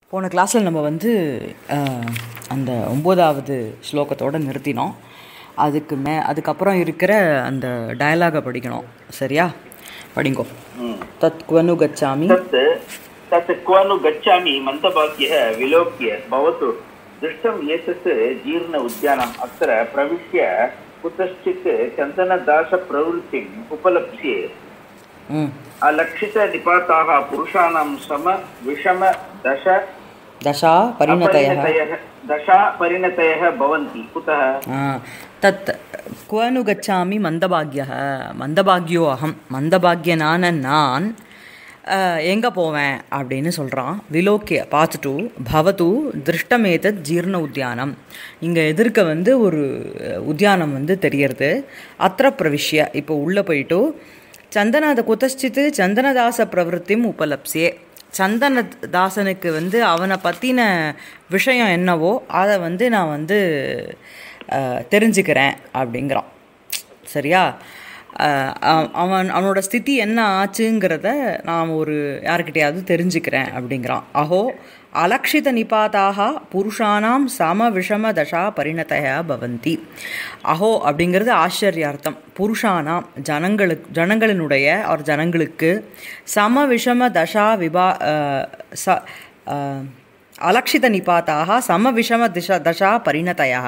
போன கிளாஸில் நம்ம வந்து அஹ், அந்த ஒம்போதாவது ஸ்லோகத்தோடு நிறுத்தினோம் அதுக்கு மே அதுக்கப்புறம் இருக்கிற அந்த டயலாகை படிக்கணும் சரியா படிங்கோ தத் குவனு கச்சாமி तत् तत् क्व नु गच्छामि मन्तवाक्यः विलोक्य भवतु दृष्टम् एतत् जीर्ण उद्यानम् अत्र प्रविश्य कुतश्चित् चन्दनदासप्रवृत्तिम् उपलप्स्ये ம் अलक्षितनिपाताः पुरुषाणां सम विषम दश தசா பரிணதய अपरिणतयः दशा परिणतयः भवन्ति कुतः தத் குவனு கச்சாமி மந்தபாக்ய மந்தபாக்யோ அகம் மந்தபாக்யனான நான் எங்கே போவேன் அப்படின்னு சொல்கிறான் விலோக்கிய பார்த்துட்டு பவது திருஷ்டமேதத் ஜீர்ண உத்தியானம் இங்கே எதிர்க்க வந்து ஒரு அஹ், உத்தியானம் வந்து தெரியறது அத்திர பிரவிஷ்ய இப்போ உள்ளே போயிட்டு சந்தனாத குதஷ்சித்து சந்தனதாச பிரவருத்தியும் உபலப்சியே சந்தனதாசனுக்கு வந்து அவனை பற்றின விஷயம் என்னவோ அதை வந்து நான் வந்து அஹ், தெரிஞ்சுக்கிறேன் அப்படிங்கிறான் சரியா அஹ், அவ- அவன் அவனோட ஸ்திதி என்ன ஆச்சுங்கிறத நான் ஒரு யார்கிட்டயாவது தெரிஞ்சுக்கிறேன் அப்படிங்கிறான் அஹோ அலக்ஷித நிபாதாக புருஷானாம் சம விஷம தசா பரிணதையா பவந்தி அஹோ அப்படிங்கிறது ஆச்சரியார்த்தம் புருஷானாம் ஜனங்களுக்கு ஜனங்களினுடைய ஒரு ஜனங்களுக்கு சம விஷம தசா விபா அஹ், ச அஹ், அலக்ஷித நிபாத்தாக சம விஷம திசா தசா பரிணதையா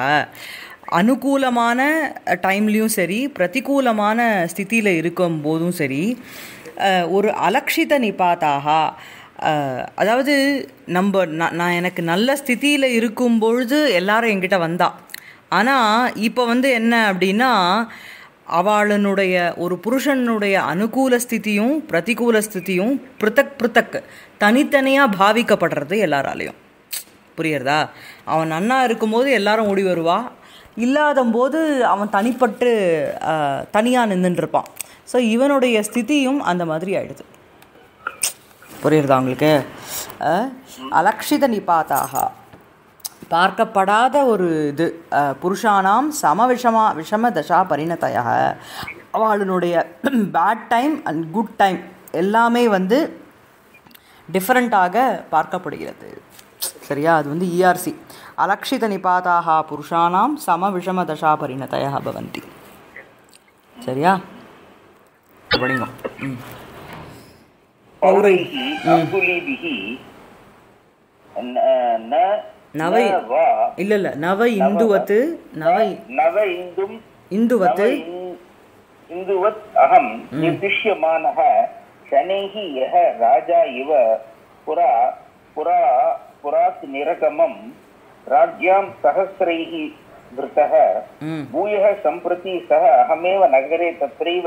அனுகூலமான டைம்லேயும் சரி பிரதிகூலமான ஸ்திதியில் இருக்கும் போதும் சரி அஹ், ஒரு அலக்ஷித நிபாத்தாக அஹ், அதாவது நம்ம நான் நான் எனக்கு நல்ல ஸ்திதியில் இருக்கும் பொழுது எல்லாரும் என்கிட்ட வந்தா ஆனால் இப்போ வந்து என்ன அப்படின்னா அவளுடைய ஒரு புருஷனுடைய அனுகூல ஸ்திதியும் பிரதிகூல ஸ்திதியும் பிருத்தக் பிருத்தக் தனித்தனியாக பாவிக்கப்படுறது எல்லாராலையும் புரியுறதா அவன் நன்னா இருக்கும்போது எல்லாரும் ஓடி வருவா இல்லாத போது அவன் தனிப்பட்டு தனியாக நின்றுட்டு இருப்பான் ஸோ இவனுடைய ஸ்திதியும் அந்த மாதிரி ஆயிடுது புரியுறதா உங்களுக்கு அஹ், அலக்ஷித நிபாத்தாக பார்க்கப்படாத ஒரு இது அஹ், புருஷானாம் சம விஷமா விஷம தசா பரிணதைய அவளுடைய bad time and good time எல்லாமே வந்து டிஃப்ரெண்ட்டாக பார்க்கப்படுகிறது சரியா அது வந்து இஆர்சி அலக்ஷித நிபாதாக புருஷானாம் சம விஷம தசா பரிணதைய பவந்தி சரியா படிங்க ம் पौरैः अङ्गुलीभिः न न நவை न वा இல்ல இல்ல நவ இந்துவத்து நவை नव इन्दुम् இந்துவத்து नव इन्- इन्दुवत् अहं निर्दिश्यमानः शनैः यः राजा इव पुरा पुरा पुरात् निरगमं राज्ञां सहस्रैः धृतः ம் भूयः सम्प्रति सः अहमेव नगरे तत्रैव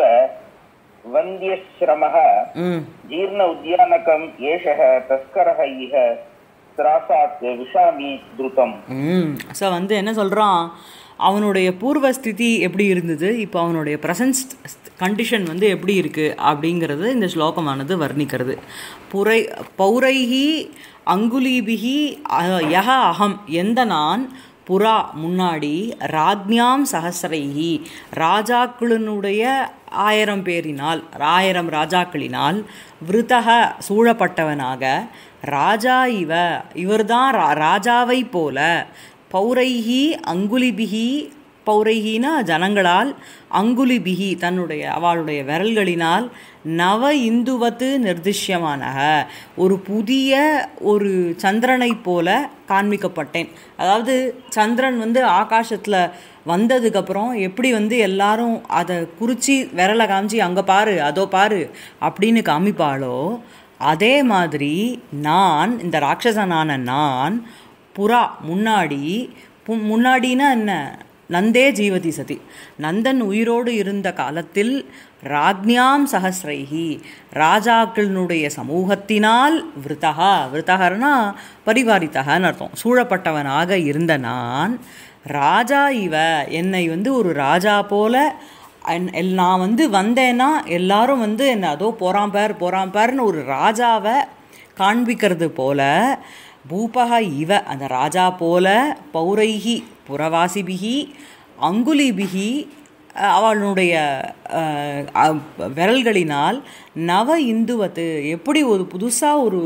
वन्द्यश्रमः ம் जीर्ण उद्यानकम् एषः तस्करः इह त्रासात् विशामि द्रुतम् ம் ஸோ வந்து என்ன சொல்கிறான் அவனுடைய பூர்வ ஸ்திதி எப்படி இருந்தது இப்போ அவனுடைய ப்ரெசன்ஸ் கண்டிஷன் வந்து எப்படி இருக்குது அப்படிங்கிறது இந்த ஸ்லோகமானது வர்ணிக்கிறது புரை பௌரைஹி அங்குலீபிகி அ- யஹ அகம் எந்த நான் புறா முன்னாடி ராஜ்ஞாம் சஹசிரைஹி ராஜாக்களினுடைய ஆயிரம் பேரினால் ஆயிரம் ராஜாக்களினால் விருதக சூழப்பட்டவனாக ராஜா இவ இவர்தான் ரா ராஜாவை போல பௌரைஹி அங்குலிபிகி பௌரைஹினா ஜனங்களால் அங்குலிபிகி தன்னுடைய அவளுடைய விரல்களினால் நவ இந்துவத்து நிர்திஷ்யமானக ஒரு புதிய ஒரு சந்திரனைப் போல காண்பிக்கப்பட்டேன் அதாவது சந்திரன் வந்து ஆகாசத்தில் வந்ததுக்கப்புறம் எப்படி வந்து எல்லாரும் அதை குறிச்சி விரலை காமிச்சு அங்கே பாரு அதோ பாரு அப்படின்னு காமிப்பாளோ அதே மாதிரி நான் இந்த ராட்சசனான நான் புறா முன்னாடி பு- முன்னாடினா என்ன நந்தே ஜீவதி சதி நந்தன் உயிரோடு இருந்த காலத்தில் ராஜ்ஞாம் சஹஸ்ரைஹி ராஜாக்களினுடைய சமூகத்தினால் விருத்தகா விருத்தகர்னா பரிவாரித்தகன்னு அர்த்தம் சூழப்பட்டவனாக இருந்த நான் ராஜா இவ என்னை வந்து ஒரு ராஜா போல அன்- எல்- நான் வந்து வந்தேன்னா எல்லாரும் வந்து என்ன அதோ போறான் பேர் போறான் பேர்னு ஒரு ராஜாவை காண்பிக்கிறது போல பூபக இவ அந்த ராஜா போல பௌரைஹி புறவாசிபிகி அங்குலிபிகி அஹ், அவளுடைய அஹ், அஹ், விரல்களினால் நவ இந்துவத்து எப்படி ஒரு புதுசாக ஒரு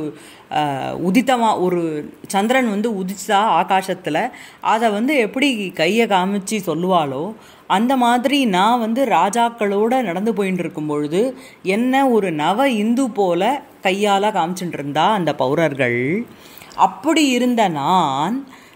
உதித்தமாக ஒரு சந்திரன் வந்து உதிச்சா ஆகாசத்தில் அதை வந்து எப்படி கையை காமிச்சு சொல்லுவாளோ அந்த மாதிரி நான் வந்து ராஜாக்களோட நடந்து போயின்னு இருக்கும் பொழுது என்ன ஒரு நவ இந்து போல கையால் காமிச்சுட்டு இருந்தா அந்த பௌரர்கள் அப்படி இருந்த நான்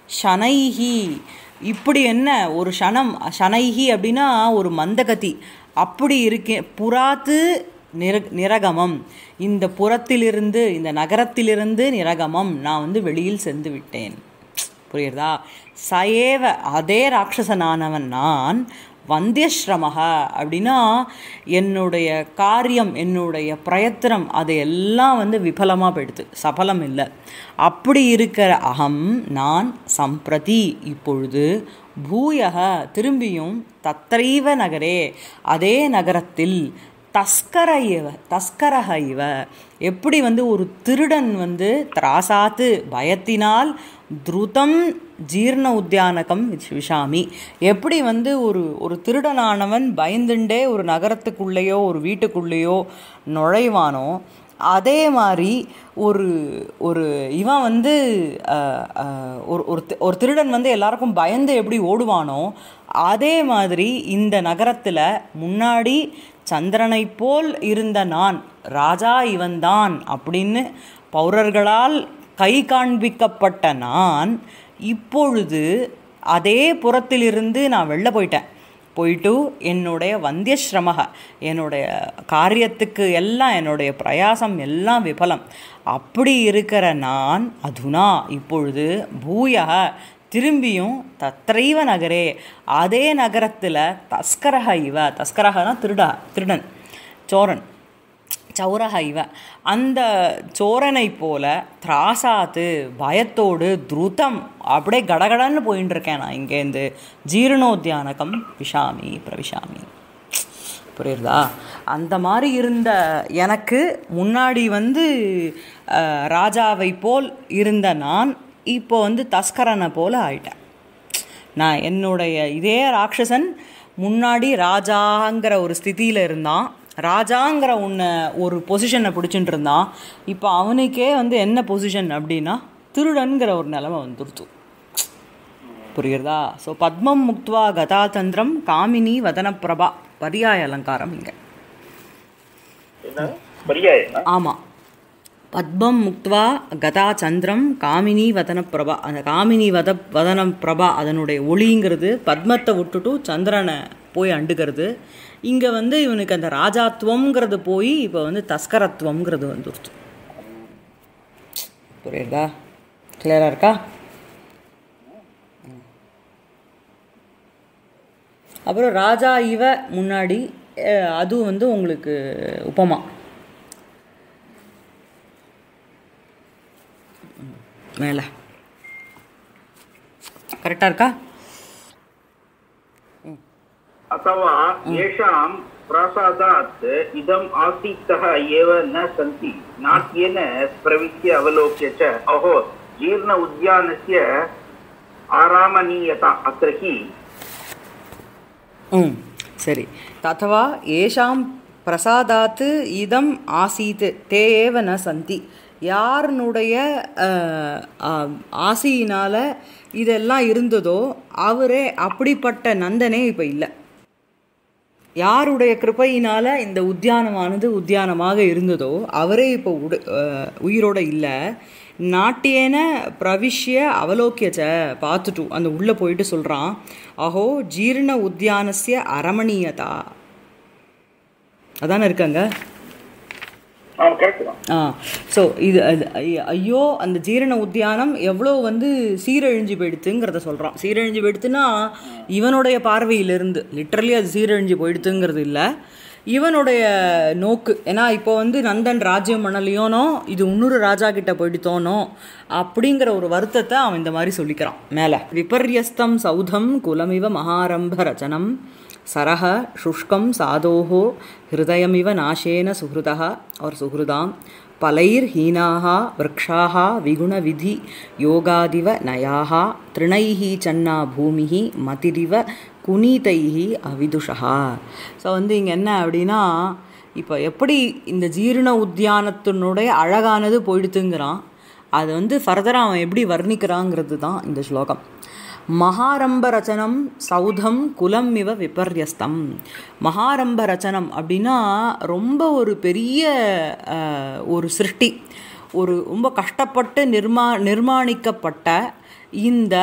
ஷனைஹி இப்படி என்ன ஒரு ஷனம் ஷனைஹி அப்படின்னா ஒரு மந்தகதி அப்படி இருக்கேன் புறாத்து நிர நிரகமம் இந்த புறத்திலிருந்து இந்த நகரத்திலிருந்து நிரகமம் நான் வந்து வெளியில் சென்று விட்டேன் புரியுறதா சயேவ அதே ராட்சசனானவன் நான் வந்தியஸ்ரமக அப்படின்னா என்னுடைய காரியம் என்னுடைய பிரயத்தனம் அது எல்லாம் வந்து விபலமாக போயிடுது சபலம் இல்லை அப்படி இருக்கிற அகம் நான் சம்பிரதி இப்பொழுது பூயக திரும்பியும் தத்ரைவ நகரே அதே நகரத்தில் தஸ்கர இவ தஸ்கரக இவ எப்படி வந்து ஒரு திருடன் வந்து திராசாத்து பயத்தினால் துருதம் ஜீர்ண உத்தியானகம் விஷாமி எப்படி வந்து ஒரு ஒரு திருடனானவன் பயந்துண்டே ஒரு நகரத்துக்குள்ளேயோ ஒரு வீட்டுக்குள்ளேயோ நுழைவானோ அதே மாதிரி ஒரு ஒரு இவன் வந்து அஹ், அஹ், ஒரு ஒரு தி- ஒரு திருடன் வந்து எல்லாருக்கும் பயந்து எப்படி ஓடுவானோ அதே மாதிரி இந்த நகரத்தில் முன்னாடி சந்திரனைப் போல் இருந்த நான் ராஜா இவன்தான் அப்படின்னு பௌரர்களால் கை காண்பிக்கப்பட்ட நான் இப்பொழுது அதே புறத்திலிருந்து நான் வெளில போயிட்டேன் போயிட்டு என்னுடைய வந்தியஸ்ரமக என்னுடைய காரியத்துக்கு எல்லாம் என்னுடைய பிரயாசம் எல்லாம் விபலம் அப்படி இருக்கிற நான் அதுனா இப்பொழுது பூயக திரும்பியும் தத்ரைவ நகரே அதே நகரத்தில் தஸ்கரக இவ தஸ்கரகனா திருடா திருடன் சோரன் சௌரக இவ அந்த சோரனை போல திராசாத்து பயத்தோடு துருதம் அப்படியே கடகடன்னு போயின்னு இருக்கேன் நான் இங்கேருந்து ஜீரணோத்தியானகம் விஷாமி பிரவிஷாமி புரியுறதா அந்த மாதிரி இருந்த எனக்கு முன்னாடி வந்து அஹ், ராஜாவை போல் இருந்த நான் இப்போ வந்து தஸ்கரனை போல ஆயிட்டேன் நான் என்னுடைய இதே ராட்சசன் முன்னாடி ராஜாங்கிற ஒரு ஸ்திதியில் இருந்தான் ராஜாங்கிற ஒன்று ஒரு பொசிஷனை பிடிச்சிட்டு இருந்தான் இப்போ அவனுக்கே வந்து என்ன பொசிஷன் அப்படின்னா திருடன்கிற ஒரு நிலைமை வந்துடுச்சு புரியுறதா ஸோ பத்மம் முக்துவா கதாதந்திரம் காமினி வதனப்பிரபா பரியாய அலங்காரம் இங்கே என்ன பரியாயம் ஆமாம் பத்மம் முக்துவா கதா சந்திரம் காமினி வதன பிரபா அந்த காமினி வத வதன பிரபா அதனுடைய ஒளிங்கிறது பத்மத்தை விட்டுட்டு சந்திரனை போய் அண்டுக்கிறது இங்கே வந்து இவனுக்கு அந்த ராஜாத்துவம்ங்கிறது போய் இப்போ வந்து தஸ்கரத்துவம்ங்கிறது வந்துருச்சு புரியுதா கிளியராக இருக்கா அப்புறம் ராஜா இவ முன்னாடி அஹ், அதுவும் வந்து உங்களுக்கு உபமா மேலே கரெக்டாக இருக்கா अथवा येषां प्रासादात् इदम् आसीतः एव न सन्ति नाट्येन प्रविश्य अवलोक्य च अहो जीर्ण उद्यानस्य आरामनीयता अत्र हि ம் சரி தथवा ஏஷாம் பிரசாதாத்து இதம் ஆசீத் தே ஏவ ந சந்தி யாருனுடைய அஹ், ஆ- ஆசியினால இதெல்லாம் இருந்ததோ அவரே அப்படிப்பட்ட நந்தனே இப்போ இல்லை யாருடைய கிருபையினால இந்த உத்தியானமானது உத்தியானமாக இருந்ததோ அவரே இப்போ உட அஹ், உயிரோட இல்லை நாட்டியேன பிரவிஷ்ய அவலோக்கியச்ச பார்த்துட்டு அந்த உள்ளே போயிட்டு சொல்கிறான் அஹோ ஜீர்ண உத்தியானஸ்ய அரமணீயதா அதானே இருக்காங்க ஆமாம் கரெக்ட் தான் ஆ ஸோ இது அது ஐ- ஐயோ அந்த ஜீரண உத்தியானம் எவ்வளோ வந்து சீரழிஞ்சு போயிடுத்துங்கிறத சொல்கிறான் சீரழிஞ்சு போயிடுத்துன்னா இவனுடைய பார்வையிலிருந்து லிட்ரலி அது சீரழிஞ்சு போயிடுத்துங்கிறது இல்லை இவனுடைய நோக்கு ஏன்னா இப்போ வந்து நந்தன் ராஜ்யம் பண்ணலையோனோ இது இன்னொரு ராஜா கிட்ட போயிடுத்தோனோ அப்படிங்கிற ஒரு வருத்தத்தை அவன் இந்த மாதிரி சொல்லிக்கிறான் மேலே விபர்யஸ்தம் சௌதம் குலமிவ மகாரம்ப ரச்சனம் சரஹ शुष्कं साधोः हृदयमिव नाशेन सुहृदः और सुहृदां पलैर्हीनाः वृक्षाः विगुणविधि योगादिव नयाः तृणैः चन्ना भूमिः மதிரிவ குனீதைஹி அவிதுஷா ஸோ வந்து இங்கே என்ன அப்படின்னா இப்போ எப்படி இந்த ஜீரண உத்தியானத்தினுடைய அழகானது போயிடுத்துங்கிறான் அது வந்து ஃபர்தராக அவன் எப்படி வர்ணிக்கிறாங்கிறது தான் இந்த ஸ்லோகம் மகாரம்ப ரச்சனம் சௌதம் குலம் இவ விபர்யஸ்தம் மகாரம்ப ரச்சனம் அப்படின்னா ரொம்ப ஒரு பெரிய அஹ், ஒரு சிருஷ்டி ஒரு ரொம்ப கஷ்டப்பட்டு நிர்மா நிர்மாணிக்கப்பட்ட இந்த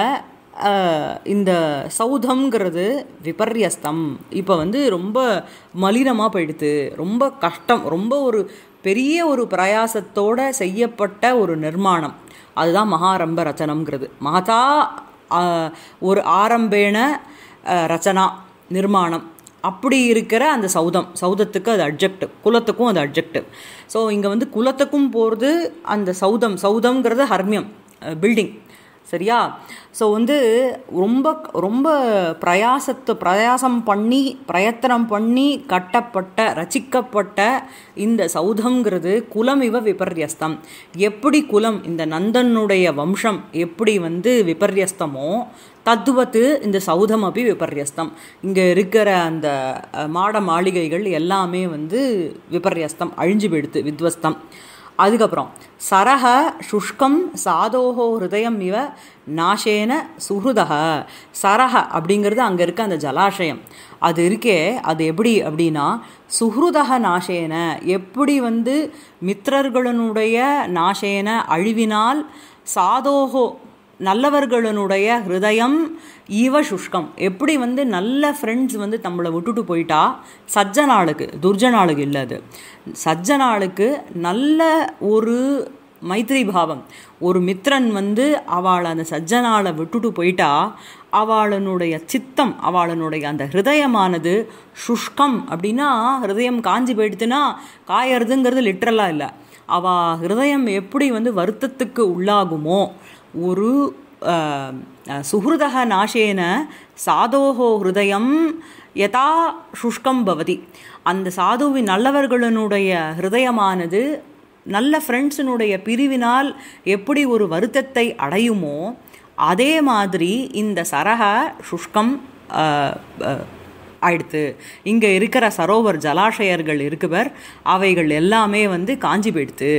அஹ், இந்த சௌதம்ங்கிறது விபர்யஸ்தம் இப்போ வந்து ரொம்ப மலினமாக போயிடுது ரொம்ப கஷ்டம் ரொம்ப ஒரு பெரிய ஒரு பிரயாசத்தோட செய்யப்பட்ட ஒரு நிர்மாணம் அதுதான் மகாரம்ப ரச்சனம்ங்கிறது மகதா அஹ், ஒரு ஆரம்பேன அஹ், ரச்சனா நிர்மாணம் அப்படி இருக்கிற அந்த சௌதம் சௌதத்துக்கு அது அட்ஜெக்டிவ் குலத்துக்கும் அது அட்ஜெக்டிவ் ஸோ இங்கே வந்து குலத்துக்கும் போகிறது அந்த சௌதம் சௌதம்ங்கிறது ஹர்மியம் பில்டிங் சரியா ஸோ வந்து ரொம்ப ரொம்ப பிரயாசத்து பிரயாசம் பண்ணி பிரயத்தனம் பண்ணி கட்டப்பட்ட ரச்சிக்கப்பட்ட இந்த சௌதம்ங்கிறது குலம் இவ விபர்யஸ்தம் எப்படி குலம் இந்த நந்தனுடைய வம்சம் எப்படி வந்து விபர்யஸ்தமோ தத்துவத்து இந்த சௌதம் அப்படி விபர்யஸ்தம் இங்கே இருக்கிற அந்த அஹ், மாட மாளிகைகள் எல்லாமே வந்து விபர்யஸ்தம் அழிஞ்சு போயிடுத்து வித்வஸ்தம் அதுக்கப்புறம் சரஹ சுஷ்கம் சாதோஹோ ஹிருதயம் இவ நாசேன சுஹృதக சரஹ அப்படிங்கிறது அங்கே இருக்க அந்த ஜலாஷயம் அது இருக்கே அது எப்படி அப்படின்னா சுஹృதக நாசேன எப்படி வந்து மித்திரர்களுடைய நாசேன அழிவினால் சாதோஹோ நல்லவர்களுடைய ஹிருதயம் ஈவ சுஷ்கம் எப்படி வந்து நல்ல ஃப்ரெண்ட்ஸ் வந்து நம்மளை விட்டுட்டு போயிட்டா சஜ்ஜனாளுக்கு துர்ஜனாளுக்கு இல்லை அது சஜ்ஜனாளுக்கு நல்ல ஒரு மைத்ரி பாவம் ஒரு மித்ரன் வந்து அவளை அந்த சஜ்ஜனாளை விட்டுட்டு போயிட்டா அவளனுடைய சித்தம் அவளனுடைய அந்த ஹிருதயமானது சுஷ்கம் அப்படின்னா ஹிருதயம் காஞ்சி போயிடுத்துன்னா காயறதுங்கிறது லிட்ரலாக இல்லை அவள் ஹிருதயம் எப்படி வந்து வருத்தத்துக்கு உள்ளாகுமோ ஒரு அஹ், அஹ், சுஹൃதக நாசேன சாதோஹோ ஹிருதயம் யதா சுஷ்கம் பவதி அந்த சாதுவின் நல்லவர்களுடைய ஹிருதயமானது நல்ல ஃப்ரெண்ட்ஸினுடைய பிரிவினால் எப்படி ஒரு வருத்தத்தை அடையுமோ அதே மாதிரி இந்த சரக சுஷ்கம் அஹ், அஹ், ஆயிடுத்து இங்கே இருக்கிற சரோவர் ஜலாஷயர்கள் இருக்குவர் அவைகள் எல்லாமே வந்து காஞ்சி போயிடுத்து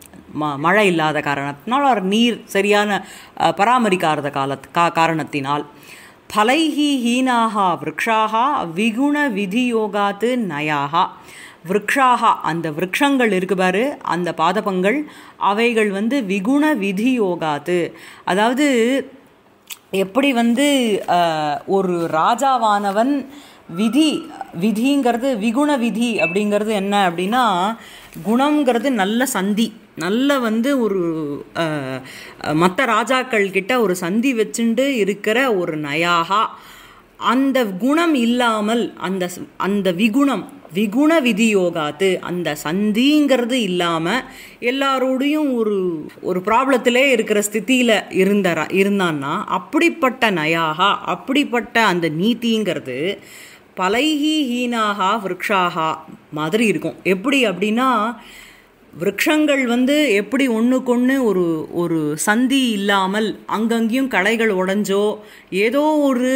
ம மழை இல்லாத காரணத்தினால் ஒரு நீர் சரியான அஹ், பராமரிக்காத காலத் கா காரணத்தினால் ஃபலைஹி ஹீனாக விரக்ஷாக விகுண விதியோகாத்து நயாக விரக்ஷாக அந்த விரக்ஷங்கள் இருக்கு பாரு அந்த பாதபங்கள் அவைகள் வந்து விகுண விதியோகாத்து அதாவது எப்படி வந்து அஹ், ஒரு ராஜாவானவன் விதி விதிங்கிறது விகுண விதி அப்படிங்கிறது என்ன அப்படின்னா குணம்ங்கிறது நல்ல சந்தி நல்ல வந்து ஒரு மற்ற ராஜாக்கள் கிட்ட ஒரு சந்தி வச்சுண்டு இருக்கிற ஒரு நயாகா அந்த குணம் இல்லாமல் அந்த ஸ்- அந்த விகுணம் விகுண விதியோகாத்து அந்த சந்திங்கிறது இல்லாமல் எல்லாரோடையும் ஒரு ஒரு ப்ராப்ளத்திலே இருக்கிற ஸ்திதியில் இருந்த இருந்தான்னா அப்படிப்பட்ட நயாகா அப்படிப்பட்ட அந்த நீதிங்கிறது பலைஹி ஹீனாகா விரக்ஷாகா மாதிரி இருக்கும் எப்படி அப்படின்னா விரக்ஷங்கள் வந்து எப்படி ஒன்றுக்கொன்று ஒரு ஒரு சந்தி இல்லாமல் அங்கங்கேயும் களைகள் உடைஞ்சோ ஏதோ ஒரு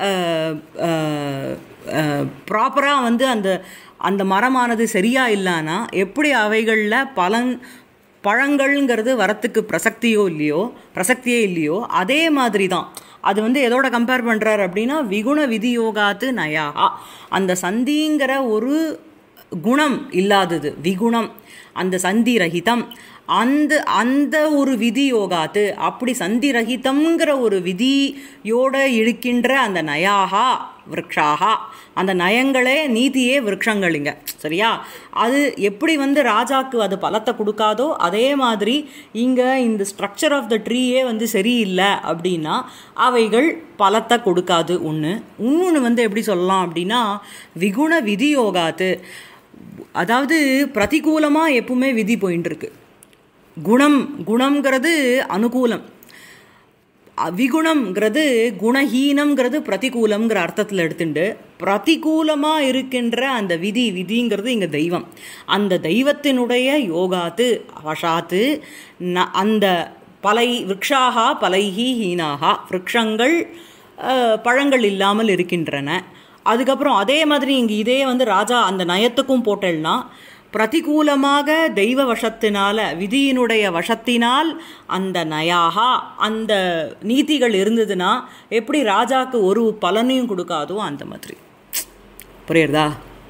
ப்ராப்பராக வந்து அந்த அந்த மரமானது சரியா இல்லைன்னா எப்படி அவைகளில் பலன் பழங்கள்ங்கிறது வரத்துக்கு பிரசக்தியோ இல்லையோ பிரசக்தியே இல்லையோ அதே மாதிரி தான் அது வந்து எதோட கம்பேர் பண்ணுறாரு அப்படின்னா விகுண விதியோகாத்து நயாகா அந்த சந்திங்கிற ஒரு குணம் இல்லாதது விகுணம் அந்த சந்தி ரஹிதம் அந்த அந்த ஒரு விதி யோகாத்து அப்படி சந்தி ரஹிதம்ங்கிற ஒரு விதியோட இருக்கின்ற அந்த நயாகா விரக்ஷாகா அந்த நயங்களே நீதியே விரக்ஷங்களிங்க சரியா அது எப்படி வந்து ராஜாக்கு அது பலத்தை கொடுக்காதோ அதே மாதிரி இங்கே இந்த ஸ்ட்ரக்சர் ஆஃப் த ட்ரீயே வந்து சரியில்லை அப்படின்னா அவைகள் பலத்தை கொடுக்காது ஒன்று இன்னொன்று வந்து எப்படி சொல்லலாம் அப்படின்னா விகுண விதி யோகாத்து அதாவது பிரதிகூலமாக எப்பவுமே விதி போயின்னு இருக்கு குணம் குணம்ங்கிறது அனுகூலம் விகுணம்ங்கிறது குணஹீனம்ங்கிறது பிரதிகூலம்ங்கிற அர்த்தத்தில் எடுத்துட்டு பிரதிகூலமாக இருக்கின்ற அந்த விதி விதிங்கிறது இங்கே தெய்வம் அந்த தெய்வத்தினுடைய யோகாத்து வஷாத்து ந அந்த பலை விரக்ஷாகா பலைஹி ஹீனாகா விரக்ஷங்கள் அஹ், பழங்கள் இல்லாமல் இருக்கின்றன அதுக்கப்புறம் அதே மாதிரி இங்கே இதே வந்து ராஜா அந்த நயத்துக்கும் போட்டேன்னா பிரதிகூலமாக தெய்வ வசத்தினால விதியினுடைய வசத்தினால் அந்த நயாகா அந்த நீதிகள் இருந்ததுன்னா எப்படி ராஜாக்கு ஒரு பலனையும் கொடுக்காதோ அந்த மாதிரி புரியுறதா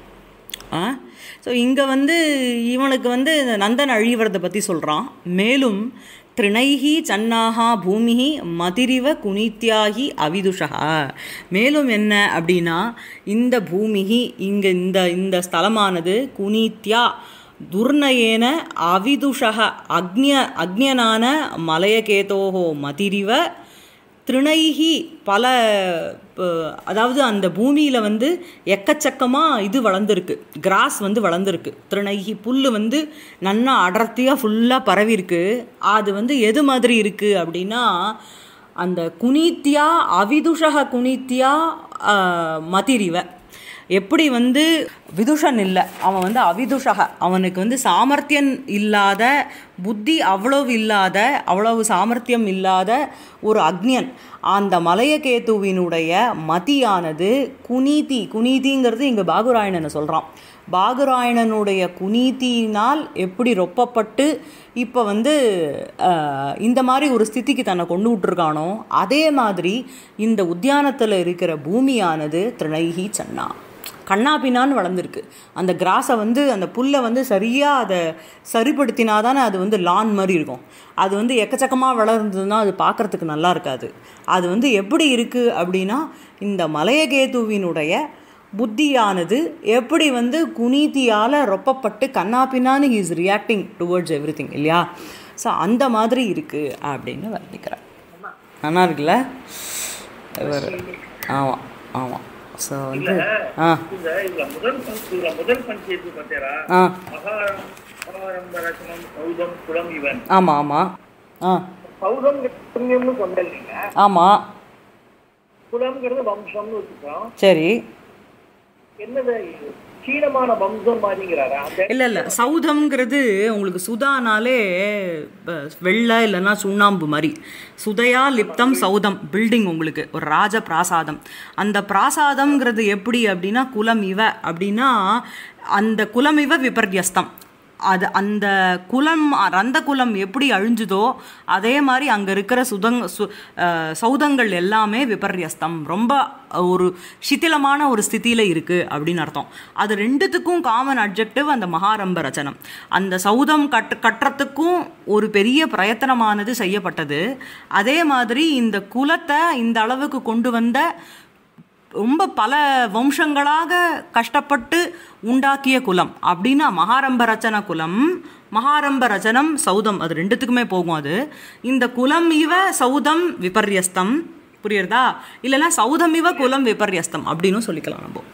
ஆ ஸோ இங்கே வந்து இவனுக்கு வந்து இந்த நந்தன் அழிவறதை பற்றி சொல்கிறான் மேலும் திரிணைஹி சன்னாகா பூமிஹி மதிரிவ குனித்யாகி அவிதுஷா மேலும் என்ன அப்படின்னா இந்த பூமிஹி இங்கே இந்த இந்த ஸ்தலமானது குனித்யா துர்நயேன அவிதுஷக அக்னிய அக்ஞனான மலையகேதோஹோ மதிரிவ திருணைகி பல ப- அதாவது அந்த பூமியில் வந்து எக்கச்சக்கமாக இது வளர்ந்துருக்கு கிராஸ் வந்து வளர்ந்துருக்கு திருணைகி புல் வந்து நன்னா அடர்த்தியாக ஃபுல்லாக பரவிருக்கு அது வந்து எது மாதிரி இருக்குது அப்படின்னா அந்த குனித்தியா அவிதுஷக குனித்தியா மதிரிவ எப்படி வந்து விதுஷன் இல்லை அவன் வந்து அவிதுஷக அவனுக்கு வந்து சாமர்த்தியன் இல்லாத புத்தி அவ்வளவு இல்லாத அவ்வளவு சாமர்த்தியம் இல்லாத ஒரு அக்னியன் அந்த மலையகேத்துவினுடைய மதியானது குனீதி குனீதிங்கிறது இங்கே பாகுராயணனை சொல்கிறான் பாகுராயணனுடைய குனீதியினால் எப்படி ரொப்பப்பட்டு இப்போ வந்து அஹ், இந்த மாதிரி ஒரு ஸ்திதிக்கு தன்னை கொண்டு விட்டுருக்கானோ அதே மாதிரி இந்த உத்தியானத்தில் இருக்கிற பூமியானது திரைஹி சன்னா கண்ணாபின்னான்னு வளர்ந்துருக்கு அந்த கிராஸை வந்து அந்த புல்லை வந்து சரியாக அதை சரிப்படுத்தினா தானே அது வந்து லான் மாதிரி இருக்கும் அது வந்து எக்கச்சக்கமாக வளர்ந்ததுன்னா அது பார்க்குறதுக்கு நல்லா இருக்காது அது வந்து எப்படி இருக்குது அப்படின்னா இந்த மலையகேதுவினுடைய புத்தியானது எப்படி வந்து குனீதியால் ரொப்பப்பட்டு கண்ணாபின்னான்னு is reacting towards everything இல்லையா ஸோ அந்த மாதிரி இருக்குது அப்படின்னு வர்ணிக்கிறேன் நல்லா இருக்குல்ல இவர் ஆமாம் ஆமாம் ஸோ வந்து ஆ இந்த இதுல முதல் பஞ்சு இதுல முதல் பஞ்சு இருக்கு பார்த்தேரா ஆ மகாரம் மகாரம்ப ரச்சனம் சௌதம் குலம் இவன் ஆமாம் ஆமாம் ஆ சௌதம் புண்ணியம்னு கொண்டீங்க ஆமாம் குலம்ங்கிறது வம்சம்னு வச்சுக்கிறோம் சரி என்னது இது? சீனமான வம்சம் மாதிரிங்கிறாரா அந்த இல்லை இல்லை சௌதம்ங்கிறது உங்களுக்கு சுதானாலே ப- வெள்ளை இல்லைன்னா சுண்ணாம்பு மாதிரி சுதையா லிப்தம் சௌதம் பில்டிங் உங்களுக்கு ஒரு ராஜ பிராசாதம் அந்த பிராசாதம்ங்கிறது எப்படி அப்படின்னா குலம் இவ அப்படின்னா அந்த குலம் இவ விபர்யஸ்தம் அது அந்த குலம் ரந்த குலம் எப்படி அழிஞ்சுதோ அதே மாதிரி அங்கே இருக்கிற சுதங் சு அஹ், சௌதங்கள் எல்லாமே விபர்யஸ்தம் ரொம்ப ஒரு சித்திலமான ஒரு ஸ்திதியில் இருக்குது அப்படின்னு அர்த்தம் அது ரெண்டுத்துக்கும் காமன் அப்ஜெக்டிவ் அந்த மகாரம்ப ரச்சனம் அந்த சௌதம் கட் கட்டுறதுக்கும் ஒரு பெரிய பிரயத்தனமானது செய்யப்பட்டது அதே மாதிரி இந்த குலத்தை இந்த அளவுக்கு கொண்டு வந்த ரொம்ப பல வம்சங்களாக கஷ்டப்பட்டு உண்டாக்கிய குலம் அப்படின்னா மகாரம்ப ரச்சன குலம் மகாரம்ப ரச்சனம் சௌதம் அது ரெண்டுத்துக்குமே போகும் அது இந்த குலம் இவ சௌதம் விபர்யஸ்தம் புரியுறதா இல்லைன்னா சௌதம் இவ குலம் விபர்யஸ்தம் அப்படின்னும் சொல்லிக்கலாம் நம்ம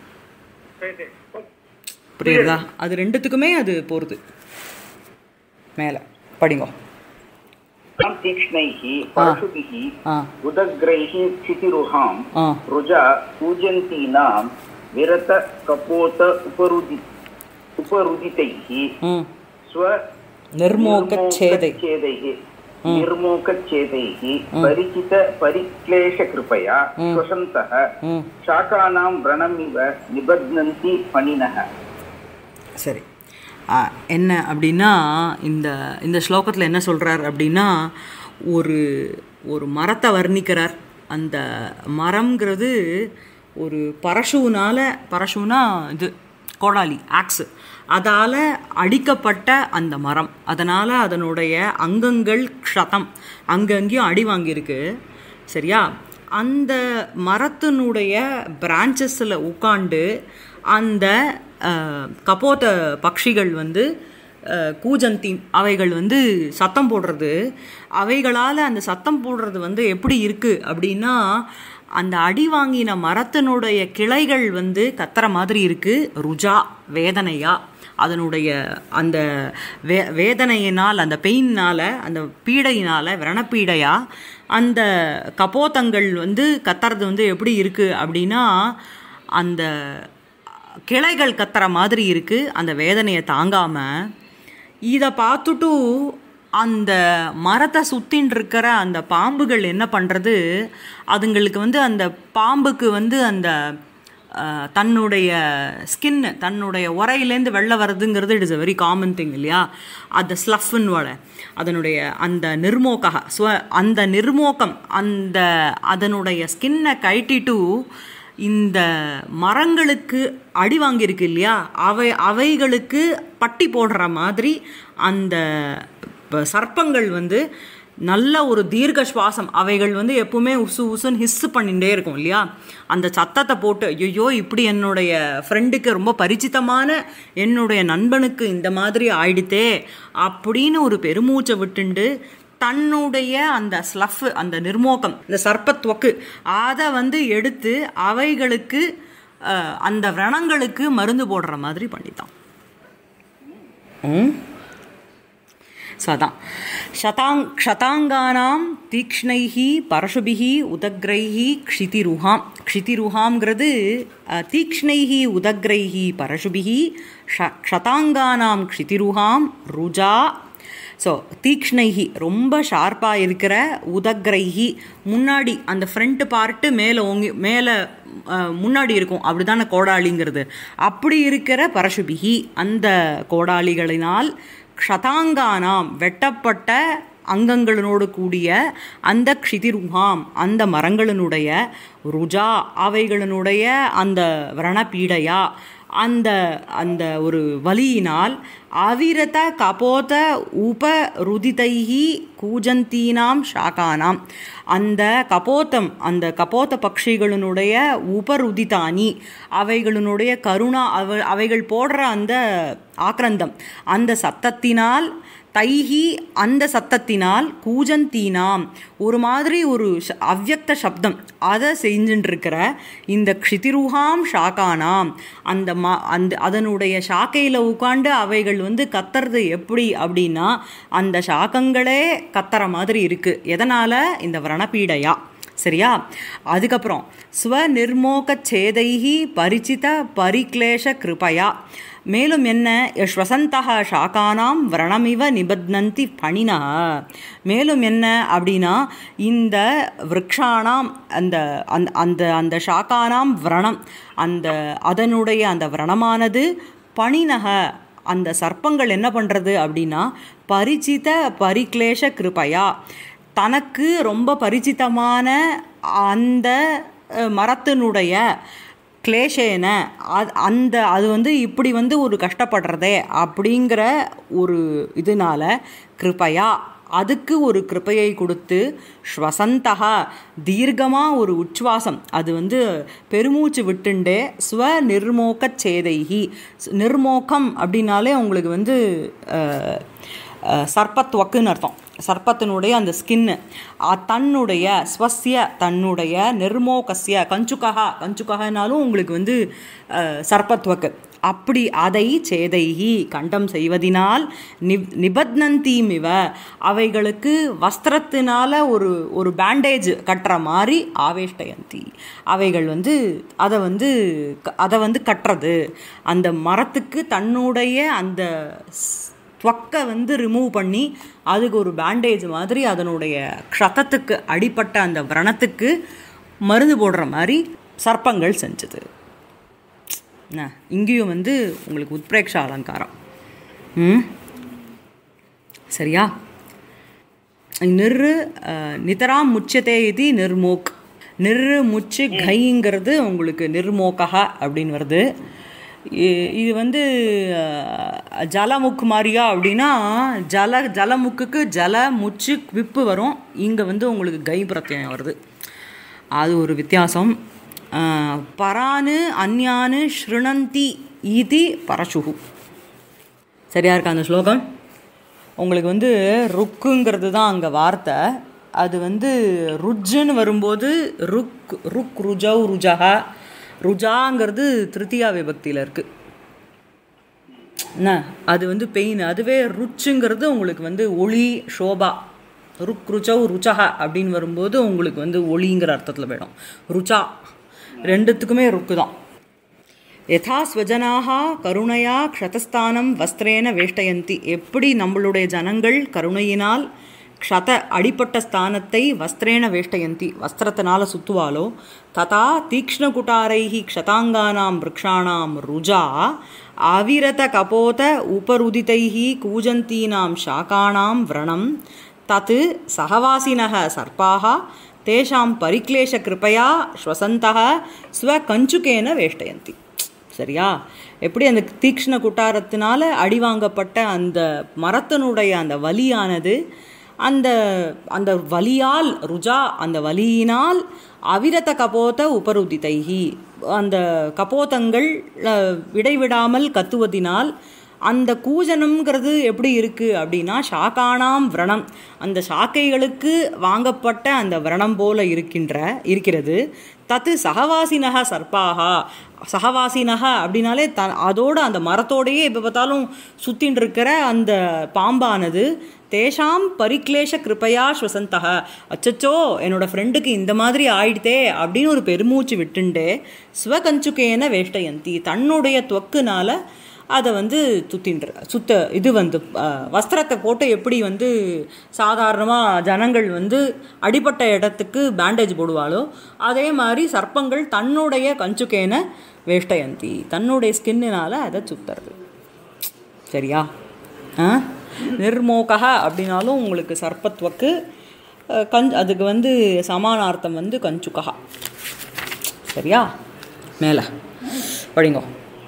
புரியுறதா அது ரெண்டுத்துக்குமே அது போகிறது மேலே படிங்கோ तां तीक्ष्णैः परशुभिः ஆ उदग्रैः क्षितिरुहां ஆ रुजा पूजन्तीनां विरतकपोत उपरुदि उपरुदितैः ம் स्व நிர்மோகச்சேதை निर्मोकच्छेदैः निर्मोकच्छेदैः परिचित परिक्लेशकृपया श्वसन्तः ம் शाकानां व्रणमिव निबध्नन्ति फणिनः சரி ஆ, என்ன அப்படின்னா இந்த இந்த ஸ்லோகத்தில் என்ன சொல்கிறார் அப்படின்னா ஒரு ஒரு மரத்தை வர்ணிக்கிறார் அந்த மரம்ங்கிறது ஒரு பரஷுனால பரஷுனா இது கோடாலி ஆக்ஸு அதால் அடிக்கப்பட்ட அந்த மரம் அதனால் அதனுடைய அங்கங்கள் க்ஷதம் அங்கங்கேயும் அடி வாங்கியிருக்கு சரியா அந்த மரத்தினுடைய பிரான்ச்சஸில் உட்காண்டு அந்த அஹ், கபோத பட்சிகள் வந்து அஹ், கூஜந்தி அவைகள் வந்து சத்தம் போடுறது அவைகளால் அந்த சத்தம் போடுறது வந்து எப்படி இருக்குது அப்படின்னா அந்த அடி வாங்கின மரத்தினுடைய கிளைகள் வந்து கத்துற மாதிரி இருக்குது ருஜா வேதனையா அதனுடைய அந்த வே வேதனையினால் அந்த பெயினால் அந்த பீடையினால் விரணப்பீடையா அந்த கபோத்தங்கள் வந்து கத்துறது வந்து எப்படி இருக்குது அப்படின்னா அந்த கிளைகள் கத்துற மாதிரி இருக்குது அந்த வேதனையை தாங்காமல் இதை பார்த்துட்டு அந்த மரத்தை சுத்தின்னு இருக்கிற அந்த பாம்புகள் என்ன பண்ணுறது அதுங்களுக்கு வந்து அந்த பாம்புக்கு வந்து அந்த அஹ், தன்னுடைய ஸ்கின்னு தன்னுடைய உரையிலேருந்து வெளில வர்றதுங்கிறது it is a very common thing இல்லையா அந்த ஸ்லஃப்னு வட அதனுடைய அந்த நிர்மோக ஸ்வ அந்த நிர்மோகம் அந்த அதனுடைய ஸ்கின்னை கழட்டிட்டு இந்த மரங்களுக்கு அடி வாங்கியிருக்கு இல்லையா அவை அவைகளுக்கு பட்டி போடுற மாதிரி அந்த ப- சர்ப்பங்கள் வந்து நல்ல ஒரு தீர்க்க சுவாசம் அவைகள் வந்து எப்பவுமே உசு உசுன்னு ஹிஸ்ஸு பண்ணிகிட்டே இருக்கும் இல்லையா அந்த சத்தத்தை போட்டு ஐயோ இப்படி என்னுடைய ஃப்ரெண்டுக்கு ரொம்ப பரிச்சித்தமான என்னுடைய நண்பனுக்கு இந்த மாதிரி ஆயிடுத்தே அப்படின்னு ஒரு பெருமூச்சை விட்டுண்டு தன்னுடைய அந்த ஸ்லஃப் அந்த நிர்மோகம் இந்த சர்ப்பத்வக்கு அதை வந்து எடுத்து அவைகளுக்கு அஹ், அந்த വ്രണங்களுக்கு மருந்து போடுற மாதிரி பண்ணித்தான் ம் ஸோ அதான் ஷதாங் க்ஷதாங்கானாம் தீக்ஷ்ணைஹி பரசுபிஹி உதக்ரைஹி க்ஷிதிருஹாம் க்ஷிதிருஹாம்ங்கிறது அஹ், தீக்ஷ்ணைஹி உதக்ரைஹி பரசுபிஹி ஷ க்ஷதாங்கானாம் க்ஷிதிருஹாம் ருஜா ஸோ தீக்ஷ்ணைஹி ரொம்ப ஷார்ப்பாக இருக்கிற உதக்ரைஹி முன்னாடி அந்த ஃப்ரண்ட் பார்ட்டு மேலே ஓங்கி மேலே அஹ், முன்னாடி இருக்கும் அப்படிதானே கோடாளிங்கிறது அப்படி இருக்கிற பரசுபிகி அந்த கோடாளிகளினால் க்ஷதாங்கானாம் வெட்டப்பட்ட அங்கங்களினோடு கூடிய அந்த க்ஷிதிருகாம் அந்த மரங்களினுடைய ருஜா அவைகளினுடைய அந்த விரணபீடையா அந்த அந்த ஒரு வலியினால் அவிரத கபோத உப ருதிதைஹி கூஜந்தீனாம் ஷாக்கானாம் அந்த கபோத்தம் அந்த கபோத்த பட்சிகளினுடைய உபருதிதானி அவைகளினுடைய கருணா அவ அவைகள் போடுற அந்த ஆக்ரந்தம் அந்த சத்தத்தினால் தைஹி அந்த சத்தத்தினால் கூஜந்தீனாம் ஒரு மாதிரி ஒரு ஷ- அவ்யக்த சப்தம் அதை செஞ்சுட்டு இருக்கிற இந்த க்ஷிதிருஹாம் ஷாக்கானாம் அந்த ம அந்த அதனுடைய ஷாக்கையில் உட்காந்து அவைகள் வந்து கத்துறது எப்படி அப்படின்னா அந்த ஷாக்கங்களே கத்துற மாதிரி இருக்குது எதனால் இந்த വ്രണപീഡயா சரியா அதுக்கப்புறம் ஸ்வநிர்மோக சேதைஹி பரிச்சித பரிக்லேஷ கிருபயா மேலும் என்ன ஸ்வசந்தா ஷாக்கானாம் விரணமிவ நிபத்னந்தி பணினா மேலும் என்ன அப்படின்னா இந்த விரக்ஷானாம் அந்த அந்த அந்த அந்த ஷாக்கானாம் விரணம் அந்த அதனுடைய அந்த விரணமானது பணினக அந்த சர்ப்பங்கள் என்ன பண்ணுறது அப்படின்னா பரிச்சித பரிக்லேஷ கிருபையா தனக்கு ரொம்ப பரிச்சித்தமான அந்த அஹ், மரத்தினுடைய கிளேஷேன அது அந்த அது வந்து இப்படி வந்து ஒரு கஷ்டப்படுறதே அப்படிங்கிற ஒரு இதனால கிருபையா அதுக்கு ஒரு கிருபையை கொடுத்து ஸ்வசந்தகா தீர்க்கமாக ஒரு உச்வாசம் அது வந்து பெருமூச்சு விட்டுண்டே ஸ்வ நிர்மோக சேதைகி நிர்மோகம் அப்படின்னாலே உங்களுக்கு வந்து அஹ், அஹ், சர்ப்பத்வக்குன்னு அர்த்தம் சர்ப்பத்தினுடைய அந்த ஸ்கின்னு தன்னுடைய ஸ்வசிய தன்னுடைய நிர்மோகசிய கஞ்சுகா கஞ்சுகனாலும் உங்களுக்கு வந்து அஹ், சர்ப்பத்வக்கு அப்படி அதை சேதைகி கண்டம் செய்வதினால் நிப் நிபத்னந்தீம் இவ அவைகளுக்கு வஸ்திரத்தினால ஒரு ஒரு பேண்டேஜ் கட்டுற மாதிரி ஆவேஷ்டயந்தி அவைகள் வந்து அதை வந்து க- அதை வந்து கட்டுறது அந்த மரத்துக்கு தன்னுடைய அந்த ஸ்- துவக்கை வந்து ரிமூவ் பண்ணி அதுக்கு ஒரு பேண்டேஜ் மாதிரி அதனுடைய க்ஷதத்துக்கு அடிப்பட்ட அந்த വ്രണத்துக்கு மருந்து போடுற மாதிரி சர்ப்பங்கள் செஞ்சது என்ன இங்கேயும் வந்து உங்களுக்கு உத்பிரேக்ஷ அலங்காரம் ம் சரியா நிறு அஹ், நிதராம் முச்சதே இது நிர்மோக் நிறு முச்சு கைங்கிறது உங்களுக்கு நிர்மோகா அப்படின்னு வருது இ- இது வந்து அஹ், ஜலமுக்கு மாதிரியா அப்படின்னா ஜல ஜலமுக்குக்கு ஜல முச்சு விப்பு வரும் இங்கே வந்து உங்களுக்கு கை பிரத்யம் வருது அது ஒரு வித்தியாசம் அஹ், பரானு அந்யானு ஸ்ருணந்தி இது பரசுகு சரியா இருக்கா அந்த ஸ்லோகம் உங்களுக்கு வந்து ருக்குங்கிறது தான் அங்கே வார்த்தை அது வந்து ருஜ்ஜுன்னு வரும்போது ருக் ருக் ருஜவ் ருஜஹா ருஜாங்கிறது திருத்தியா விபக்தியில் இருக்குது என்ன அது வந்து பெயின் அதுவே ருச்சுங்கிறது உங்களுக்கு வந்து ஒளி ஷோபா ருக் ருச்சவ் ருச்சஹ அப்படின்னு வரும்போது உங்களுக்கு வந்து ஒளிங்கிற அர்த்தத்தில் போயிடும் ருச்சா ரெண்டுத்துக்குமே ருக்கு தான் யதா ஸ்வஜனாக கருணையா க்ஷதஸ்தானம் வஸ்திரேன வேஷ்டயந்தி எப்படி நம்மளுடைய ஜனங்கள் கருணையினால் க்ஷத அடிப்பட்ட ஸ்தானத்தை வஸ்திரேண வேஷ்டயந்தி வஸ்திரத்தினால சுத்துவாளோ ததா தீக்ஷ்ணகுட்டாரைஹி க்ஷதாங்கானாம் விரக்ஷாணாம் ருஜா அவிரத கபோத உபருதிதைஹி கூஜந்தீனாம் சாகாணாம் व्रणं தத் சகவாசினः சர்ப்பாः தேஷாம் பரிக்லேஷகிருபையா ஸ்வசந்தः ஸ்வகஞ்சுகேன வேஷ்டயந்தி சரியா எப்படி அந்த தீக்ஷ்ண குட்டாரத்தினால அடிவாங்கப்பட்ட அந்த மரத்தினுடைய அந்த வலியானது அந்த அந்த வலியால் ருஜா அந்த வலியினால் அவிரத கபோத உபருதிதைஹி அந்த கபோதங்கள் அஹ், இடைவிடாமல் கத்துவதினால் அந்த கூஜனம்ங்கிறது எப்படி இருக்குது அப்படின்னா ஷாக்கானாம் விரணம் அந்த சாக்கைகளுக்கு வாங்கப்பட்ட அந்த விரணம் போல இருக்கின்ற இருக்கிறது தத்து சகவாசினக சர்ப்பாகா சகவாசினக அப்படின்னாலே த அதோட அந்த மரத்தோடையே எப்போ பார்த்தாலும் சுத்தின்னு இருக்கிற அந்த பாம்பானது தேஷாம் பரிக்லேஷ கிருபையா ஸ்வசந்தக அச்சச்சோ என்னோட ஃப்ரெண்டுக்கு இந்த மாதிரி ஆயிடுதே அப்படின்னு ஒரு பெருமூச்சு விட்டுண்டே ஸ்வகஞ்சுகேன வேஷ்டயந்தி தன்னுடைய தொக்குனால அதை வந்து சுத்தின்ற சுத்த இது வந்து அஹ், வஸ்திரத்தை போட்டு எப்படி வந்து சாதாரணமாக ஜனங்கள் வந்து அடிப்பட்ட இடத்துக்கு பேண்டேஜ் போடுவாளோ அதே மாதிரி சர்ப்பங்கள் தன்னுடைய கஞ்சுக்கேன வேஷ்டயந்தி தன்னுடைய ஸ்கின்னினால அதை சுத்துறது சரியா ஆ நிர்மோகக அப்படின்னாலும் உங்களுக்கு சர்ப்பத்வக்கு அஹ், கஞ் அதுக்கு வந்து சமானார்த்தம் வந்து கஞ்சுகா சரியா மேலே படிங்கோ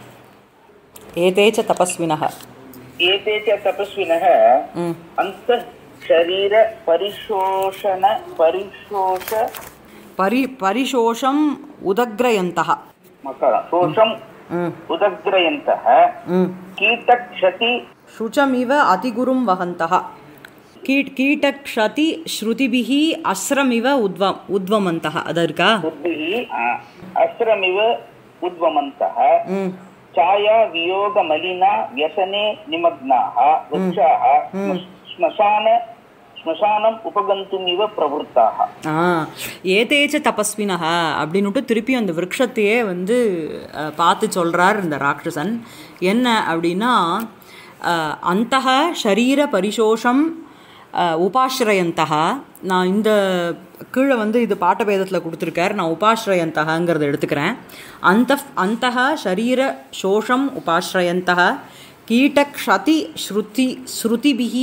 ஏதே ச தபஸ்வினः एते च तपस्विनः ம் अन्तः शरीर परिशोषण परिशोष பரி பரிசோஷம் உதக்ரயந்தः मकर शोषम् ம் उदग्रयन्तः ம் कीटक्षति शुचमिव अतिगुरुं वहन्तः कीट कीटक्षति श्रुतिभिः अस्रमिव उद्व उद्वमन्तः அது இருக்கா बुद्धिः आ, अस्रमिव उद्वमन्तः ம் छाया वियोग मलिना व्यसने निमग्नाः वृक्षाः श्म- श्मशान श्मशानम् उपगन्तुमिव प्रवृत्ताः ஆ ஏதேச்ச தபஸ்வினக அப்படின்னுட்டு திருப்பி அந்த விருட்சத்தையே வந்து அஹ், பார்த்து சொல்கிறார் இந்த ராட்சசன் என்ன அப்படின்னா அந்த ஷரீர பரிசோஷம் அஹ், உபாஸ்ரயந்தக நான் இந்த கீழே வந்து இது பாட்டபேதத்தில் கொடுத்துருக்கார் நான் உபாஸ்ரயந்தகங்கிறத எடுத்துக்கிறேன் அந்த அந்த ஷரீர சோஷம் உபாஸ்ரயந்தக கீட்டக்ஷதி ஸ்ருதி ஸ்ருதிபிஹி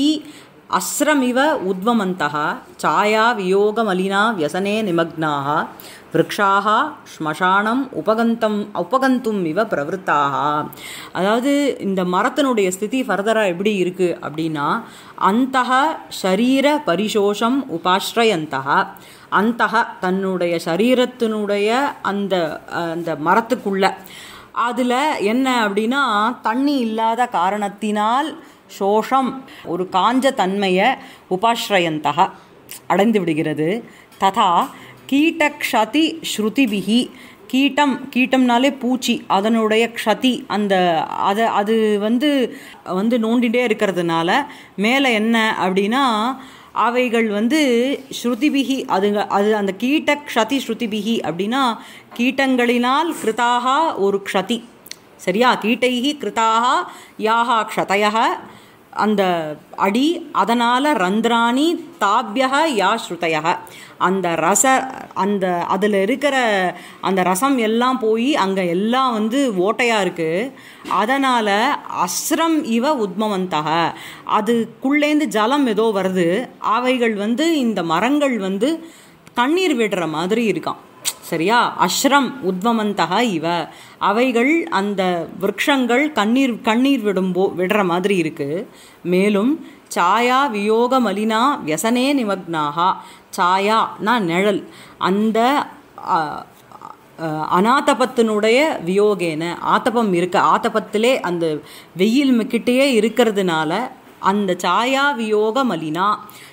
अस्रमिव उद्वमन्तः छाया वियोगमलिना व्यसने निमग्नाः விரக்ஷாக ஸ்மசானம் உபகந்தம் உபகந்தும் இவ பிரவருத்தாக அதாவது இந்த மரத்தினுடைய ஸ்திதி ஃபர்தராக எப்படி இருக்குது அப்படின்னா அந்தக ஷரீர பரிசோஷம் உபாஸ்ரயந்தக அந்தக தன்னுடைய சரீரத்தினுடைய அந்த அந்த மரத்துக்குள்ள அதில் என்ன அப்படின்னா தண்ணி இல்லாத காரணத்தினால் சோஷம் ஒரு காஞ்ச தன்மையை உபாஸ்ரயந்தக அடைந்து விடுகிறது ததா கீட்டக்ஷதி ஸ்ருதிபிகி கீட்டம் கீட்டம்னாலே பூச்சி அதனுடைய க்ஷதி அந்த அதை அது வந்து வந்து நோண்டிகிட்டே இருக்கிறதுனால மேலே என்ன அப்படின்னா அவைகள் வந்து ஸ்ருதிபிகி அதுங்க அது அந்த கீட்ட க்ஷதி ஸ்ருதிபிகி அப்படின்னா கீட்டங்களினால் கிருதாக ஒரு க்ஷதி சரியா கீட்டைகி கிருதாக யாகா க்ஷதய அந்த அடி அதனால் ரந்திராணி தாபியக யா ஸ்ருதய அந்த ரச அந்த அதில் இருக்கிற அந்த ரசம் எல்லாம் போய் அங்கே எல்லாம் வந்து ஓட்டையாக இருக்குது அதனால் அஸ்ரம் இவ உத்மவந்தக அதுக்குள்ளேந்து ஜலம் ஏதோ வருது அவைகள் வந்து இந்த மரங்கள் வந்து கண்ணீர் விடுற மாதிரி இருக்கான் சரியா அஸ்ரம் உத்வமந்தக இவ அவைகள் அந்த விரக்ஷங்கள் கண்ணீர் கண்ணீர் விடும்போ விடுற மாதிரி இருக்கு மேலும் சாயா வியோக மலினா வியசனே நிமக்னாகா சாயானா நிழல் அந்த அ, அ, அனாத்தபத்தினுடைய வியோகேன ஆத்தபம் இருக்க ஆத்தபத்திலே அந்த வெயில் கிட்டேயே இருக்கிறதுனால அந்த சாயா வியோக மலினா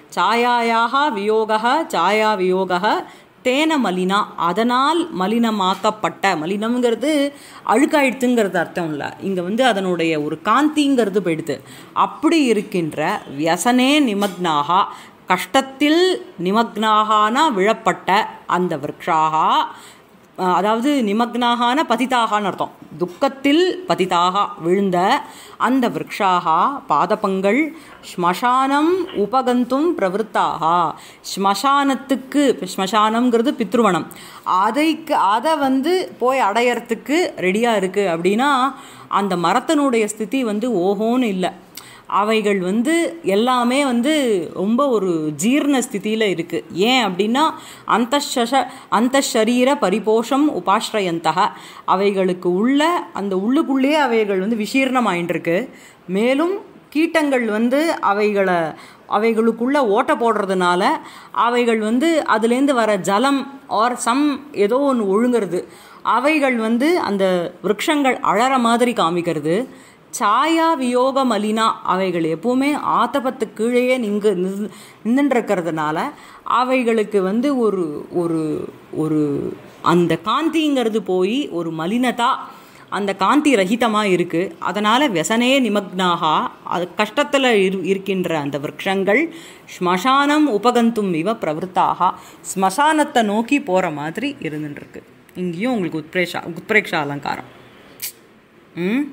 சாயாயாக வியோக சாயா வியோக தேன மலினா அதனால் மலினமாக்கப்பட்ட மலினம்ங்கிறது அழுக்காயிடுத்துங்கிறது அர்த்தம் இல்லை இங்கே வந்து அதனுடைய ஒரு காந்திங்கிறது போயிடுது அப்படி இருக்கின்ற வியசனே நிமக்னாகா கஷ்டத்தில் நிமக்னாகானா விழப்பட்ட அந்த விரக்ஷாகா அஹ் அதாவது நிமக்னாகான பதிதாகான்னு அர்த்தம் துக்கத்தில் பதிதாக விழுந்த அந்த விரக்ஷாக பாதபங்கள் ஸ்மசானம் உபகந்தும் பிரவருத்தாக ஸ்மசானத்துக்கு ஸ்மசானம்ங்கிறது பித்ருவனம் அதைக்கு அதை வந்து போய் அடையறதுக்கு ரெடியாக இருக்குது அப்படின்னா அந்த மரத்தினுடைய ஸ்திதி வந்து ஓஹோன்னு இல்லை அவைகள் வந்து எல்லாமே வந்து ரொம்ப ஒரு ஜீர்ண ஸ்திதியில் இருக்குது ஏன் அப்படின்னா அந்த அந்த சரீர பரிபோஷம் உபாஸ்ரயந்தக அவைகளுக்கு உள்ள அந்த உள்ளுக்குள்ளேயே அவைகள் வந்து விசீர்ணமாயின்ட்டுருக்கு மேலும் கீட்டங்கள் வந்து அவைகளை அவைகளுக்குள்ளே ஓட்டை போடுறதுனால அவைகள் வந்து அதுலேருந்து வர ஜலம் ஆர் சம் ஏதோ ஒன்று ஒழுங்கிறது அவைகள் வந்து அந்த விரக்ஷங்கள் அழற மாதிரி காமிக்கிறது சாயா வியோக மலினா அவைகள் எப்போவுமே ஆத்தபத்து கீழேயே நிங்கு நின்றுருக்கிறதுனால அவைகளுக்கு வந்து ஒரு ஒரு ஒரு அந்த காந்திங்கிறது போய் ஒரு மலினதா அந்த காந்தி ரஹிதமாக இருக்குது அதனால் व्यसனே நிமக்னாக அது கஷ்டத்தில் இரு இருக்கின்ற அந்த விரக்ஷங்கள் ஸ்மசானம் உபகந்தும் இவ பிரவருத்தாக ஸ்மசானத்தை நோக்கி போகிற மாதிரி இருந்துட்டுருக்கு இங்கேயும் உங்களுக்கு உத்பிரேஷா உத்பிரேக்ஷா அலங்காரம் ம்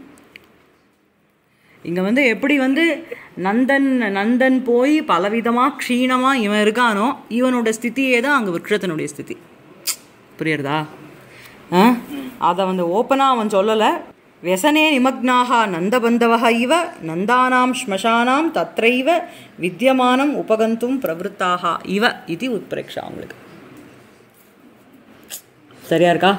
இங்கே வந்து எப்படி வந்து நந்தன் நந்தன் போய் பலவிதமாக க்ஷீணமாக இவன் இருக்கானோ இவனோட ஸ்திதியே தான் அங்கே விரக்ஷத்தினுடைய ஸ்திதி புரியுறதா ஆ அதை வந்து ஓப்பனாக அவன் சொல்லலை व्यसने निमग्नाः नन्दबन्धवः इव नन्दानां श्मशानां तत्रैव विद्यमानम् उपगन्तुं प्रवृत्ताः इव इति उत्प्रेक्षा அவங்களுக்கு சரியா இருக்கா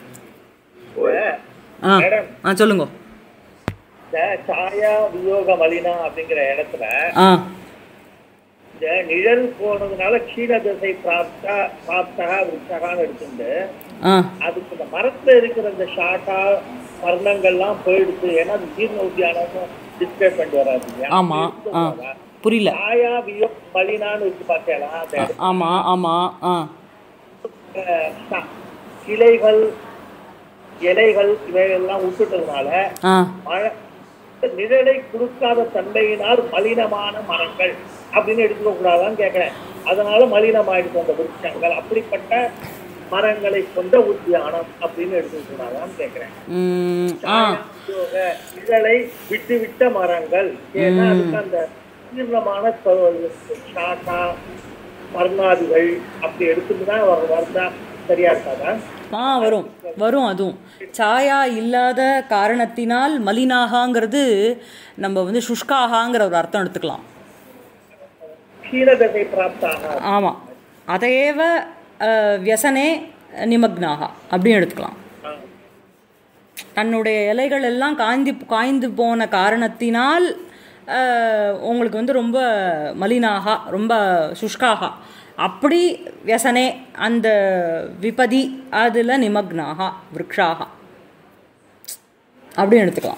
ஆ ஆ சொல்லுங்க இந்த சாயா வியோக மலினா அப்படிங்கிற இடத்துல ஆ இந்த நிழல் போனதுனால கீழ திசை பிராப்தா பிராப்தகா விருச்சகான்னு எடுத்துட்டு ஆ அதுக்கு இந்த மரத்துல இருக்கிற இந்த ஷாட்டா வர்ணங்கள்லாம் போயிடுச்சு ஏன்னா அது ஜீர்ண உத்தியானம் டிஸ்பிளே பண்ணிட்டு வராது இல்லையா? ஆமாம் ஆ புரியல சாயா வியோக மலினான்னு இருக்கு பார்த்தேனா அந்த ஆ, ஆமாம் ஆமாம் ஆ அஹ், ச- கிளைகள் இலைகள் இவையெல்லாம் விட்டுட்டதுனால ஆ மழை நிழலை கொடுக்காத தன்மையினால் மலினமான மரங்கள் அப்படின்னு எடுத்துக்க கூடாதான்னு கேட்கிறேன் அதனால மலினமாயிடுச்சு அந்த விருட்சங்கள் அப்படிப்பட்ட மரங்களை கொண்ட உத்தியானம் அப்படின்னு எடுத்துக்க கூடாதான்னு கேட்கிறேன் ம், ஆ உத்தியோக நிழலை விட்டு விட்ட மரங்கள் ஏன்னா அதுக்கு அந்த தீர்ணமான சாட்டா வர்ணாதிகள் அப்படி எடுத்துட்டு தான் வர- வருதா சரியா இருக்காதா ஆ வரும் வரும் அதுவும் சாயா இல்லாத காரணத்தினால் மலினாகாங்கிறது நம்ம வந்து சுஷ்காகாங்கிற ஒரு அர்த்தம் எடுத்துக்கலாம் கீழதசை பிராப்தாக ஆமாம் அதையேவ அஹ், வியசனே நிமக்னாக அப்படின்னு எடுத்துக்கலாம் தன்னுடைய இலைகள் எல்லாம் காய்ந்து காய்ந்து போன காரணத்தினால் அஹ், உங்களுக்கு வந்து ரொம்ப மலினாக ரொம்ப சுஷ்காக அப்படி வியசனே அந்த விபதி அதில் நிமக்னாக விரக்ஷாக அப்படின்னு எடுத்துக்கலாம்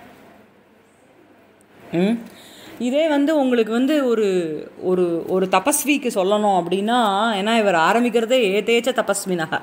ம் இதே வந்து உங்களுக்கு வந்து ஒரு ஒரு ஒரு தபஸ்விக்கு சொல்லணும் அப்படின்னா ஏன்னா இவர் ஆரம்பிக்கிறதே ஏதேச்ச தபஸ்வினக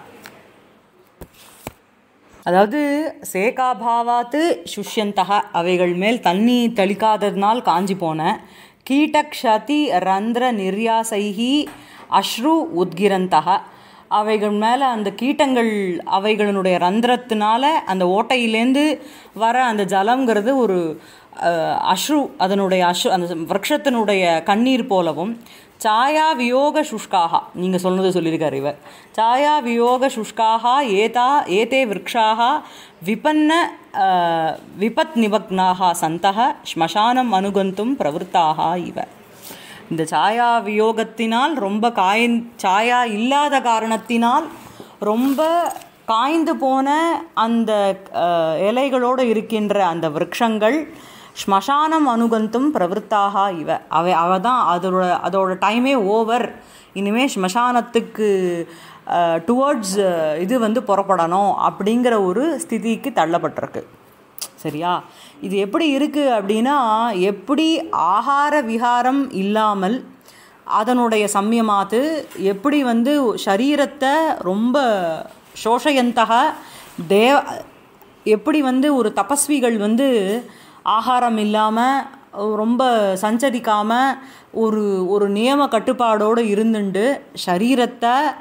அதாவது சேகாபாவாத்து சுஷ்யந்தக அவைகள் மேல் தண்ணி தெளிக்காததினால் காஞ்சி போன கீட்டக்ஷதி ரந்திர நிர்யாசைகி அஸ்ரு உத்கிரந்தக அவைகள் மேலே அந்த கீட்டங்கள் அவைகளினுடைய ரந்திரத்தினால அந்த ஓட்டையிலேருந்து வர அந்த ஜலம்ங்கிறது ஒரு அஹ், அஸ்ரு அதனுடைய அஸ்ரு அந்த விரக்ஷத்தினுடைய கண்ணீர் போலவும் சாயா வியோக சுஷ்காக நீங்கள் சொன்னது சொல்லியிருக்கார் இவர் சாயா வியோக சுஷ்காக ஏதா ஏதே விரக்ஷாக விபன்ன அஹ், விபத் நிபக்னாக சந்தக ஸ்மசானம் அனுகந்தும் பிரவருத்தாக இவ இந்த சாயா வியோகத்தினால் ரொம்ப காய் சாயா இல்லாத காரணத்தினால் ரொம்ப காய்ந்து போன அந்த அஹ், இலைகளோடு இருக்கின்ற அந்த விரக்ஷங்கள் ஸ்மசானம் அனுகந்தும் பிரவருத்தாக இவ அவ அவ தான் அதோட அதோட டைமே ஓவர் இனிமே ஸ்மசானத்துக்கு டுவர்ட்ஸ் இது வந்து புறப்படணும் அப்படிங்கிற ஒரு ஸ்திதிக்கு தள்ளப்பட்டிருக்கு சரியா இது எப்படி இருக்குது அப்படின்னா எப்படி ஆகார விகாரம் இல்லாமல் அதனுடைய சம்யமாத்து எப்படி வந்து சரீரத்தை ரொம்ப சோஷயந்தக தேவ எப்படி வந்து ஒரு தபஸ்விகள் வந்து ஆகாரம் இல்லாமல் ரொம்ப சஞ்சரிக்காமல் ஒரு ஒரு நியம கட்டுப்பாடோடு இருந்துண்டு சரீரத்தை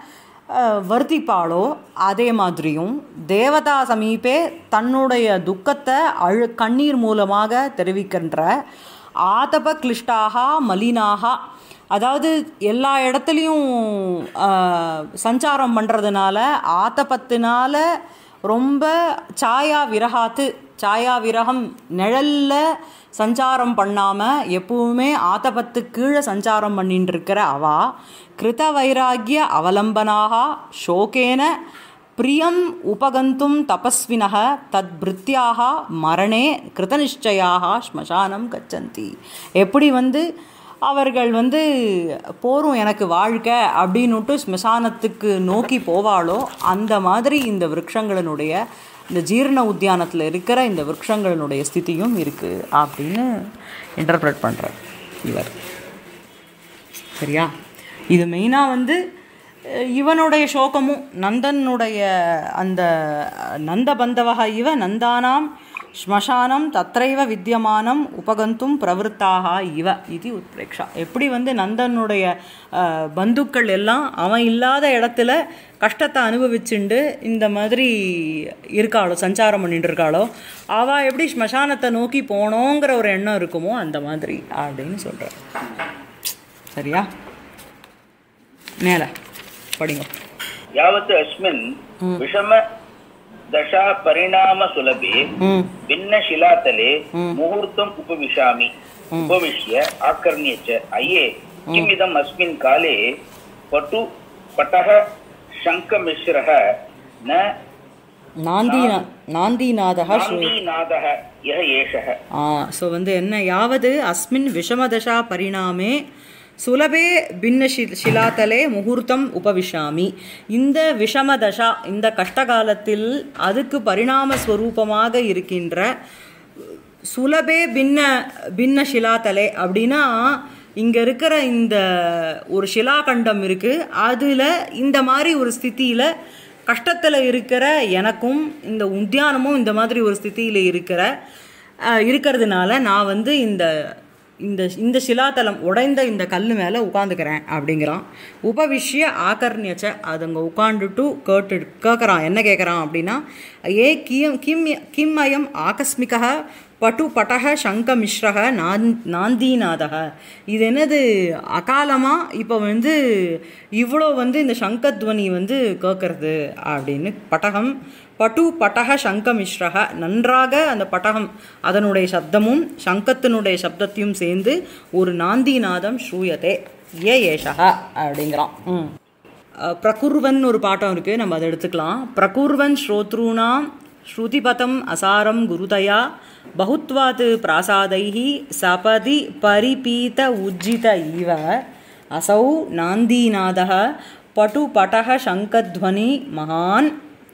அஹ், வர்த்திப்பாளோ அதே மாதிரியும் தேவதா சமீபே தன்னுடைய துக்கத்தை அழு கண்ணீர் மூலமாக தெரிவிக்கின்ற ஆதப கிளிஷ்டாக மலினாக அதாவது எல்லா இடத்துலையும் அஹ், சஞ்சாரம் பண்ணுறதுனால ஆத்தபத்தினால ரொம்ப சாயா விரகாத்து சாயா விரகம் நிழல்ல சஞ்சாரம் பண்ணாமல் எப்பவுமே ஆத்தபத்து கீழே சஞ்சாரம் பண்ணிட்டு இருக்கிற அவா கிருத வைராகிய அவலம்பனாக ஷோகேன பிரியம் உபகந்தும் தபஸ்வினக தத் பிருத்தியாக மரணே கிருதநிச்சயாக ஸ்மசானம் கச்சந்தி எப்படி வந்து அவர்கள் வந்து போரும் எனக்கு வாழ்க்கை அப்படின்னுட்டு ஸ்மசானத்துக்கு நோக்கி போவாளோ அந்த மாதிரி இந்த விருட்சங்களினுடைய இந்த ஜீரண உத்தியானத்தில் இருக்கிற இந்த விருட்சங்களினுடைய ஸ்திதியும் இருக்குது அப்படின்னு இன்டர்பிரட் பண்ணுறார் இவர் சரியா இது மெயினாக வந்து அஹ், இவனுடைய சோகமும் நந்தனுடைய அந்த நந்தபந்தவக இவ நந்தானாம் ஸ்மசானம் தத்ரைவ வித்தியமானம் உபகந்தும் பிரவருத்தாக இவ இது உத்பிரேக்ஷா எப்படி வந்து நந்தனுடைய அஹ், பந்துக்கள் எல்லாம் அவன் இல்லாத இடத்துல கஷ்டத்தை அனுபவிச்சுண்டு இந்த மாதிரி இருக்காளோ சஞ்சாரம் பண்ணிட்டு இருக்காளோ அவள் எப்படி ஸ்மசானத்தை நோக்கி போனோங்கிற ஒரு எண்ணம் இருக்குமோ அந்த மாதிரி அப்படின்னு சொல்கிறார் சரியா மேலே படிங்க यावत् अस्मिन् विषम दशा परिणाम सुलभे ம் भिन्नशिलातले मुहूर्तम् उपविशामि उपविश्य आकर्ण्य च अये किमिदम् अस्मिन् काले पटु पटः शङ्खमिश्रः न நாந்தினா நாந்திநாதः ஸ்ரூ नान्दीनादः यः एषः ஆ ஸோ வந்து என்ன யாவது அஸ்மின் விஷமதசா பரிணாமே சுலபே பின்ன ஷி ஷிலாத்தலே முகூர்த்தம் உபவிஷாமி இந்த விஷமதசா இந்த கஷ்டகாலத்தில் அதுக்கு பரிணாம ஸ்வரூபமாக இருக்கின்ற சுலபே பின்ன பின்ன ஷிலாத்தலே அப்படின்னா இங்கே இருக்கிற இந்த ஒரு ஷிலாகண்டம் இருக்குது அதில் இந்த மாதிரி ஒரு ஸ்திதியில் கஷ்டத்தில் இருக்கிற எனக்கும் இந்த உத்தியானமும் இந்த மாதிரி ஒரு ஸ்திதியில் இருக்கிற அஹ், இருக்கிறதுனால நான் வந்து இந்த இந்த இந்த சிலாத்தலம் உடைந்த இந்த கல் மேலே உட்காந்துக்கிறேன் அப்படிங்கிறான் உபவிஷ்ய ஆகர்ணியச்ச அது அங்கே உட்காந்துட்டு கேட்டு கேட்குறான் என்ன கேட்குறான் அப்படின்னா ஏ கியம் கிம் கிம் அயம் ஆகஸ்மிகா பட்டு பட்டக சங்க மிஸ்ரக நான் நாந்தீநாதக இது என்னது அகாலமாக இப்போ வந்து இவ்வளோ வந்து இந்த சங்கத்வனி வந்து கேட்கறது அப்படின்னு பட்டகம் பட்டு பட்டக சங்க மிஸ்ரக நன்றாக அந்த பட்டகம் அதனுடைய சப்தமும் சங்கத்தினுடைய சப்தத்தையும் சேர்ந்து ஒரு நாந்திநாதம் ஸ்ரூயதே ஏ ஏஷக அப்படிங்கிறான் ம் அஹ், பிரகுர்வன் ஒரு பாட்டம் இருக்குது நம்ம அதை எடுத்துக்கலாம் பிரகுர்வன் ஸ்ரோத்ரூணாம் ஸ்ருதிபதம் அசாரம் குருதயா பகுத்வாத் பிராசாதைஹி சபதி பரிபீத உஜ்ஜித இவ அசௌ நாந்தீநாதः பட்டு பட்டக சங்கத்வனி மகான்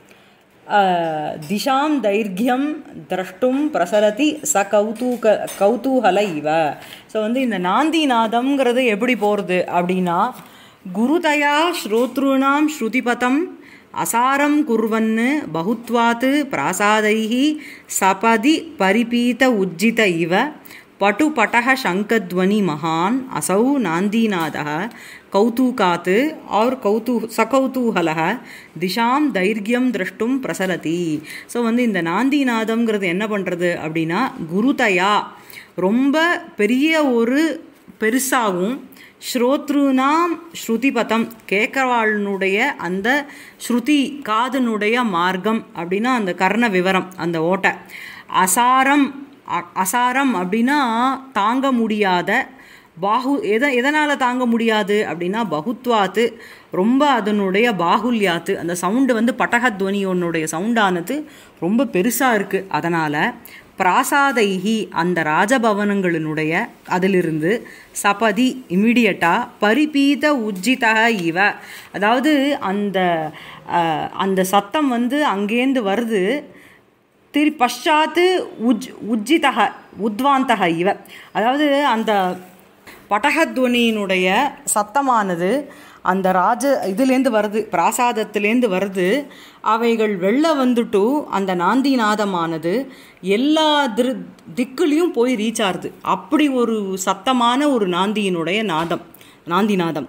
அஹ், திசாம் தைர்கியம் திரஷ்டும் பிரசரதி ச கௌதூக கௌதூகல இவ ஸோ வந்து இந்த நாந்திநாதம்ங்கிறது எப்படி போகிறது அப்படின்னா குருதயா ஸ்ரோத்ருணாம் ஸ்ருதிபதம் அசாரம் குர்வன்னு பகுத்வாத் பிராசாதைஹி சபதி பரிபீத உஜ்ஜித இவ பட்டு பட்டக சங்கத்வனி மகான் அசௌ நாந்தீநாதः கௌதூகாத் ஆர் கௌதூ சகௌதூகலக திசாம் தைர்கியம் திரஷ்டும் பிரசரதி ஸோ வந்து இந்த நாந்திநாதம்ங்கிறது என்ன பண்ணுறது அப்படின்னா குருதயா ரொம்ப பெரிய ஒரு பெருசாகவும் ஸ்ரோத்ருனாம் ஸ்ருதிபதம் கேட்கவாளனுடைய அந்த ஸ்ருதி காதனுடைய மார்க்கம் அப்படின்னா அந்த கர்ண விவரம் அந்த ஓட்டை அசாரம் அ- அசாரம் அப்படின்னா தாங்க முடியாத பாகு எதை எதனால் தாங்க முடியாது அப்படின்னா பகுத்வாத்து ரொம்ப அதனுடைய பாகுல்யாத்து அந்த சவுண்டு வந்து பட்டகத்வனியோனுடைய சவுண்டானது ரொம்ப பெருசாக இருக்குது அதனால் பிராசாதைஹி அந்த ராஜபவனங்களினுடைய அதிலிருந்து சபதி இமிடியட்டாக பரிபீத உஜ்ஜிதக இவ அதாவது அந்த அஹ், அந்த சத்தம் வந்து அங்கேருந்து வருது திரு பஷாத்து உஜ் உஜ்ஜிதக உத்வாந்தக இவ அதாவது அந்த பட்டகத்வனியினுடைய சத்தமானது அந்த ராஜ இதுலேருந்து வருது பிராசாதத்திலேருந்து வருது அவைகள் வெளில வந்துட்டு அந்த நாந்திநாதமானது எல்லா திரு திக்குலேயும் போய் ரீச் ஆகுது அப்படி ஒரு சத்தமான ஒரு நாந்தியினுடைய நாதம் நாந்திநாதம்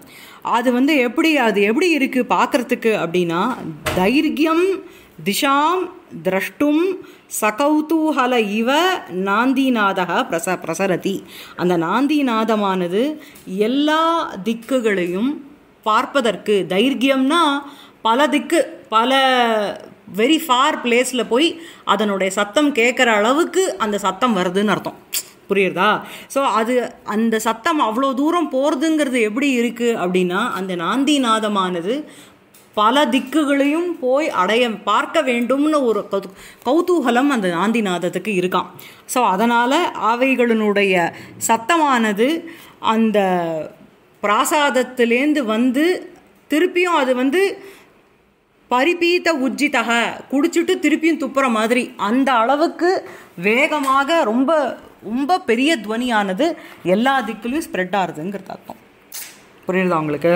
அது வந்து எப்படி அது எப்படி இருக்குது பார்க்குறதுக்கு அப்படின்னா தைரியம் திஷாம் திரஷ்டும் சகௌதூஹல இவ நாந்திநாதக பிரச பிரசரதி அந்த நாந்திநாதமானது எல்லா திக்குகளையும் பார்ப்பதற்கு தைரியம்னா பல திக்கு பல வெரி ஃபார் பிளேஸில் போய் அதனுடைய சத்தம் கேட்குற அளவுக்கு அந்த சத்தம் வருதுன்னு அர்த்தம் புரியுறதா ஸோ அது அந்த சத்தம் அவ்வளோ தூரம் போகிறதுங்கிறது எப்படி இருக்குது அப்படின்னா அந்த நாந்திநாதமானது பல திக்குகளையும் போய் அடைய பார்க்க வேண்டும்னு ஒரு கௌ- கௌதூகலம் அந்த நாந்திநாதத்துக்கு இருக்கான் ஸோ அதனால் அவைகளினுடைய சத்தமானது அந்த பிராசாதத்திலேந்து வந்து திருப்பியும் அது வந்து பரிபீத்த உஜ்ஜிதக குடிச்சிட்டு திருப்பியும் துப்புற மாதிரி அந்த அளவுக்கு வேகமாக ரொம்ப ரொம்ப பெரிய துவனியானது எல்லா திக்குலையும் ஸ்ப்ரெட் ஆகுதுங்கிறது அர்த்தம் புரியுதா உங்களுக்கு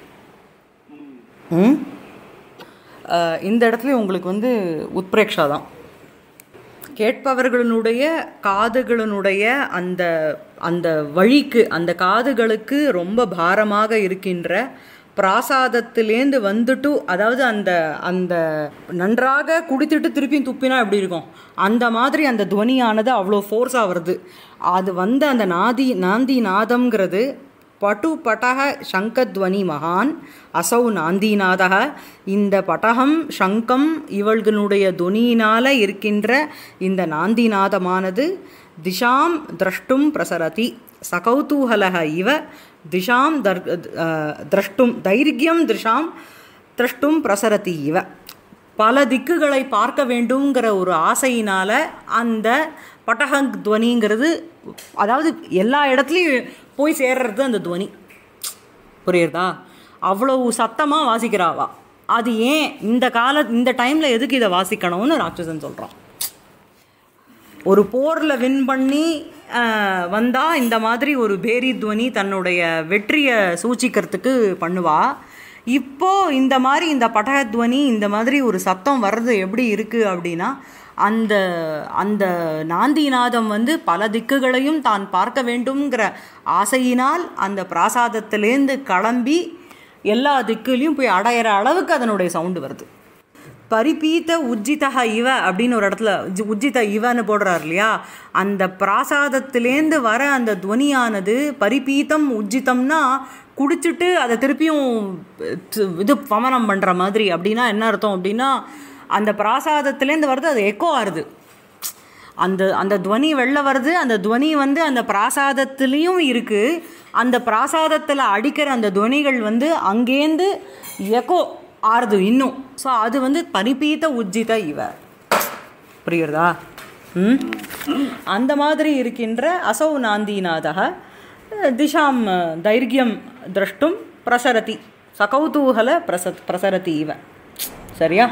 ம் அஹ், இந்த இடத்துல உங்களுக்கு வந்து உத்பிரேக்ஷா தான் கேட்பவர்களுடைய காதுகளினுடைய அந்த அந்த வழிக்கு அந்த காதுகளுக்கு ரொம்ப பாரமாக இருக்கின்ற பிராசாதத்திலேந்து வந்துட்டு அதாவது அந்த அந்த நன்றாக குடித்துட்டு திருப்பியும் துப்பினா எப்படி இருக்கும் அந்த மாதிரி அந்த துவனியானது அவ்வளோ ஃபோர்ஸாக வருது அது வந்து அந்த நாதி நாந்தி நாதம்ங்கிறது பட்டு பட்டக சங்கத்வனி மகான் அசௌ நாந்திநாதக இந்த பட்டகம் சங்கம் இவள்களுடைய துனியினால் இருக்கின்ற இந்த நாந்திநாதமானது திஷாம் திரஷ்டும் பிரசரதி சகௌதூகலக இவ திஷாம் தர் அஹ், திரஷ்டும் தைரியம் திஷாம் திரஷ்டும் பிரசரதி இவ பல திக்குகளை பார்க்க வேண்டுங்கிற ஒரு ஆசையினால் அந்த பட்டகங் துவனிங்கிறது அதாவது எல்லா இடத்துலையும் போய் சேர்றது அந்த துவனி புரியுறதா அவ்வளவு சத்தமாக வாசிக்கிறாவா அது ஏன் இந்த கால இந்த டைமில் எதுக்கு இதை வாசிக்கணும்னு ராட்சசன் சொல்கிறான் ஒரு போரில் வின் பண்ணி வந்தால் இந்த மாதிரி ஒரு பேரி துவனி தன்னுடைய வெற்றியை சூச்சிக்கிறதுக்கு பண்ணுவா இப்போ இந்த மாதிரி இந்த பட்டகத்வனி இந்த மாதிரி ஒரு சத்தம் வர்றது எப்படி இருக்குது அப்படின்னா அந்த அந்த நாந்திநாதம் வந்து பல திக்குகளையும் தான் பார்க்க வேண்டும்ங்கிற ஆசையினால் அந்த பிராசாதத்திலேருந்து கிளம்பி எல்லா திக்குலையும் போய் அடையிற அளவுக்கு அதனுடைய சவுண்டு வருது பரிபீத்த உஜ்ஜிதக இவ அப்படின்னு ஒரு இடத்துல உஜ்- உஜ்ஜித இவன்னு போடுறார் இல்லையா அந்த பிராசாதத்திலேந்து வர அந்த துவனியானது பரிபீத்தம் உஜ்ஜிதம்னா குடிச்சிட்டு அதை திருப்பியும் து- இது பமனம் பண்ணுற மாதிரி அப்படின்னா என்ன அர்த்தம் அப்படின்னா அந்த பிராசாதத்திலேருந்து வருது அது எக்கோ ஆறுது அந்த அந்த துவனி வெளில வருது அந்த துவனி வந்து அந்த பிராசாதத்துலேயும் இருக்குது அந்த பிராசாதத்தில் அடிக்கிற அந்த துவனிகள் வந்து அங்கேருந்து எக்கோ ஆறுது இன்னும் ஸோ அது வந்து பரிபீத்த உஜ்ஜித இவ புரியுறதா ம் அந்த மாதிரி இருக்கின்ற அசௌ நாந்திநாதக திஷாம் தைரியம் திரஷ்டும் பிரசரதி சகௌதூகல பிரச பிரசரதி இவ சரியா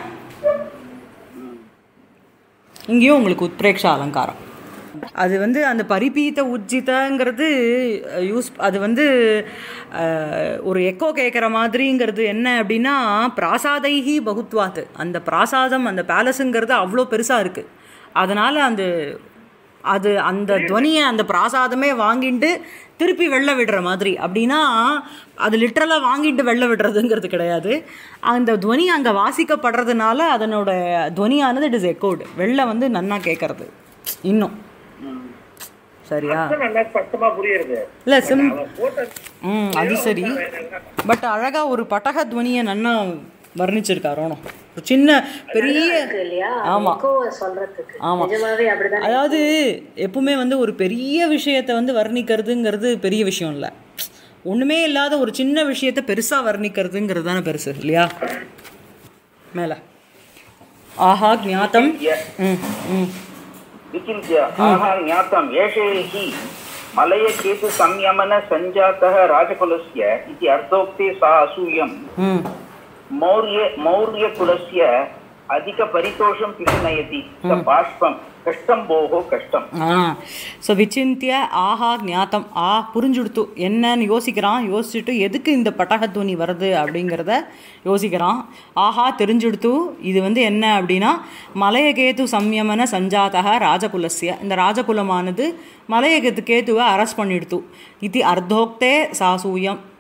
இங்கேயும் உங்களுக்கு உத்பிரேக்ஷா அலங்காரம் அது வந்து அந்த பரிபீத்த உஜ்ஜிதங்கிறது யூஸ் அது வந்து அஹ், ஒரு எக்கோ கேட்குற மாதிரிங்கிறது என்ன அப்படின்னா பிராசாதைஹி பகுத்வாத்து அந்த பிராசாதம் அந்த பேலஸுங்கிறது அவ்வளோ பெருசாக இருக்குது அதனால் அந்த அது அந்த துவனியை அந்த பிராசாதமே வாங்கிட்டு திருப்பி வெளில விடுற மாதிரி அப்படின்னா அது லிட்ரலாக வாங்கிட்டு வெளில விடுறதுங்கிறது கிடையாது அந்த துவனி அங்கே வாசிக்கப்படுறதுனால அதனோட துவனியானது இட் இஸ் எக்கோடு வெளில வந்து நன்னா கேட்கறது இன்னும் சரியா அர்த்தம் நல்லா ஸ்பஷ்டமா புரியுறது இல்லை சிம் அவன் போட்ட ம் அது சரி பட் அழகாக ஒரு பட்டக துவனியை நன்னா வர்ணிச்சிருக்காரோனோ ஒரு சின்ன பெரிய இருக்கு இல்லையா ஆமா. எக்கோவை சொல்றதுக்கு ஆமா. நிஜமாவே அப்படிதான் அதாவது எப்பவுமே வந்து ஒரு பெரிய விஷயத்தை வந்து வர்ணிக்கிறதுங்கிறது பெரிய விஷயம் இல்லை ஒன்றுமே இல்லாத ஒரு சின்ன விஷயத்தை பெருசாக வர்ணிக்கிறதுங்கிறது தானே பெருசு இல்லையா மேலே ஆஹா ஞாத்தம் ம் ம் विचिन्त्य आह ज्ञातम् एषे हि मलयकेतुसंयमनसञ्जातः राजकुलस्य इति अर्थोक्ते सा असूयम् ம் मौर्य मौर्यकुलस्य अधिकपरितोषं पिशुनयति स बाष्पं कष्टं भोः कष्टम् ஆ ஸோ விசிந்திய ஆஹா ஞாத்தம் ஆ புரிஞ்சுடுத்து என்னன்னு யோசிக்கிறான் யோசிச்சுட்டு எதுக்கு இந்த பட்டகத்துவனி வருது அப்படிங்கிறத யோசிக்கிறான் ஆஹா தெரிஞ்சுடுத்து இது வந்து என்ன அப்படின்னா மலையகேது சம்யமன சஞ்சாதக ராஜகுலஸ்ய இந்த ராஜகுலமானது மலையகேத்து கேத்துவை அரெஸ்ட் பண்ணிடுத்து இது அர்த்தோக்தே சாசூயம்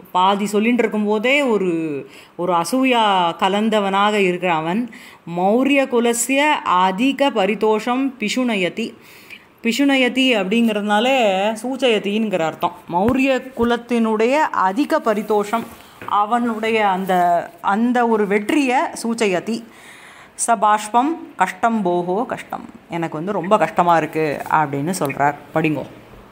பாதி சொல்லிட்டு இருக்கும்போதே ஒரு ஒரு அசூயா கலந்தவனாக இருக்கிற அவன் மௌரிய குலசிய அதிக பரிதோஷம் பிஷுனயதி பிஷுனயதி அப்படிங்கிறதுனால சூச்சயத்திங்கிற அர்த்தம் மௌரிய குலத்தினுடைய அதிக பரிதோஷம் அவனுடைய அந்த அந்த ஒரு வெற்றியை சூச்சயதி ச பாஷ்பம் கஷ்டம் போகோ கஷ்டம் எனக்கு வந்து ரொம்ப கஷ்டமாக இருக்குது அப்படின்னு சொல்கிறார் படிங்கோ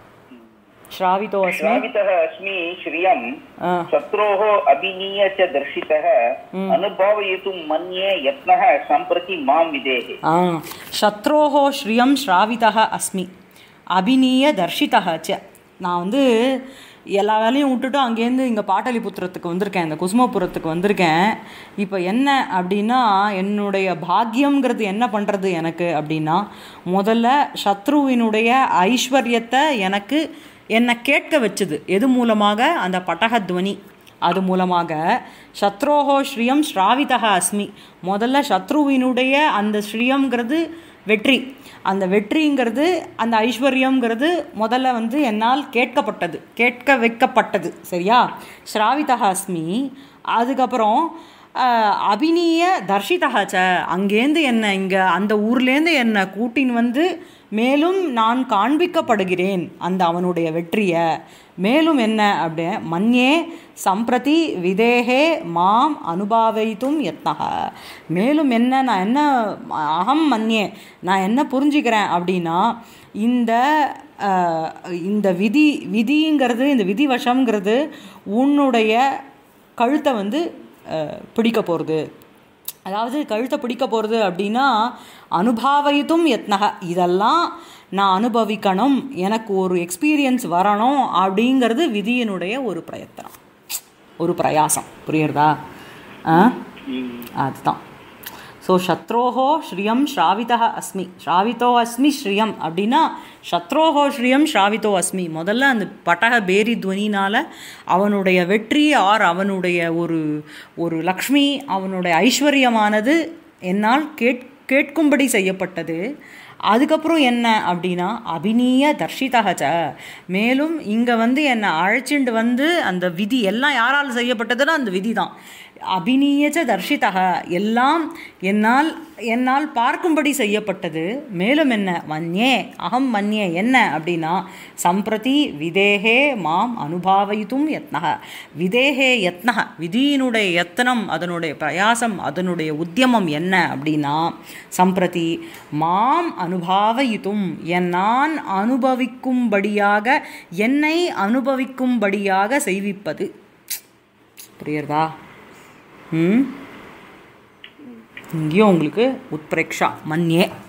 ஸ்ராவிதோ அஸ்மி श्रावितः अस्मि श्रियं ஆ शत्रोः अभिनीय च दर्शितः अनुभावयितुं मन्ये यत्नः सम्प्रति मां विदेः ஆ சத்ரோஹோ ஸ்ரீயம் ஸ்ராவிதா அஸ்மி அபிநீய தர்ஷிதா ச நான் வந்து எல்லா வேலையும் விட்டுட்டு அங்கேருந்து இங்கே பாட்டலிபுத்திரத்துக்கு வந்திருக்கேன் இந்த குசுமபுரத்துக்கு வந்திருக்கேன் இப்போ என்ன அப்படின்னா என்னுடைய பாக்கியம்ங்கிறது என்ன பண்ணுறது எனக்கு அப்படின்னா முதல்ல சத்ருவினுடைய ஐஸ்வர்யத்தை எனக்கு என்னை கேட்க வச்சுது எது மூலமாக அந்த பட்டகத்வனி அது மூலமாக சத்ரோஹோ ஸ்ரீயம் ஸ்ராவிதா அஸ்மி முதல்ல சத்ருவினுடைய அந்த ஸ்ரீயம்ங்கிறது வெற்றி அந்த வெற்றிங்கிறது அந்த ஐஸ்வர்யம்ங்கிறது முதல்ல வந்து என்னால் கேட்கப்பட்டது கேட்க வைக்கப்பட்டது சரியா ஸ்ராவிதா அஸ்மி அதுக்கப்புறம் ஆஹ், அபிநீய தர்ஷிதா ச அங்கேருந்து என்னை இங்கே அந்த ஊர்லேருந்து என்னை கூட்டின்னு வந்து மேலும் நான் காண்பிக்கப்படுகிறேன் அந்த அவனுடைய வெற்றியை மேலும் என்ன அப்படி மன்யே சம்பிரதி விதேகே மாம் அனுபாவைத்தும் யத்னக மேலும் என்ன நான் என்ன அகம் மன்யே நான் என்ன புரிஞ்சுக்கிறேன் அப்படின்னா இந்த அஹ், இந்த விதி விதிங்கிறது இந்த விதிவசம்ங்கிறது உன்னுடைய கழுத்தை வந்து அஹ், பிடிக்க போகிறது அதாவது கழுத்தை பிடிக்க போகிறது அப்படின்னா அனுபாவித்தும் யத்னக இதெல்லாம் நான் அனுபவிக்கணும் எனக்கு ஒரு எக்ஸ்பீரியன்ஸ் வரணும் அப்படிங்கிறது விதியினுடைய ஒரு பிரயத்தனம் ஒரு பிரயாசம் புரியுறதா ஆ அதுதான் ஸோ சத்ரோஹோ ஸ்ரீயம் ஸ்ராவிதா அஸ்மி ஸ்ராவிதோ அஸ்மி ஸ்ரீயம் அப்படின்னா சத்ரோஹோ ஸ்ரீயம் ஸ்ராவிதோ அஸ்மி முதல்ல அந்த பட்டக பேரி துவனினால் அவனுடைய வெற்றி ஆர் அவனுடைய ஒரு ஒரு லக்ஷ்மி அவனுடைய ஐஸ்வர்யமானது என்னால் கேட் கேட்கும்படி செய்யப்பட்டது அதுக்கப்புறம் என்ன அப்படின்னா அபிநீய தர்ஷிதகச்ச மேலும் இங்கே வந்து என்னை அழைச்சிண்டு வந்து அந்த விதி எல்லாம் யாரால் செய்யப்பட்டதுன்னா அந்த விதி தான் அபிநீயச்ச தர்ஷிதக எல்லாம் என்னால் என்னால் பார்க்கும்படி செய்யப்பட்டது மேலும் என்ன மன்யே அகம் மன்யே என்ன அப்படின்னா சம்பிரதி விதேகே மாம் அனுபாவித்தும் யத்னக விதேகே யத்னக விதியினுடைய யத்தனம் அதனுடைய பிரயாசம் அதனுடைய உத்தியமம் என்ன அப்படின்னா சம்பிரதி மாம் அனுபாவயித்தும் என் நான் அனுபவிக்கும்படியாக என்னை அனுபவிக்கும்படியாக செய்விப்பது புரியுறதா ம் இங்கேயும் உங்களுக்கு உத்பிரேக்ஷா மன்யே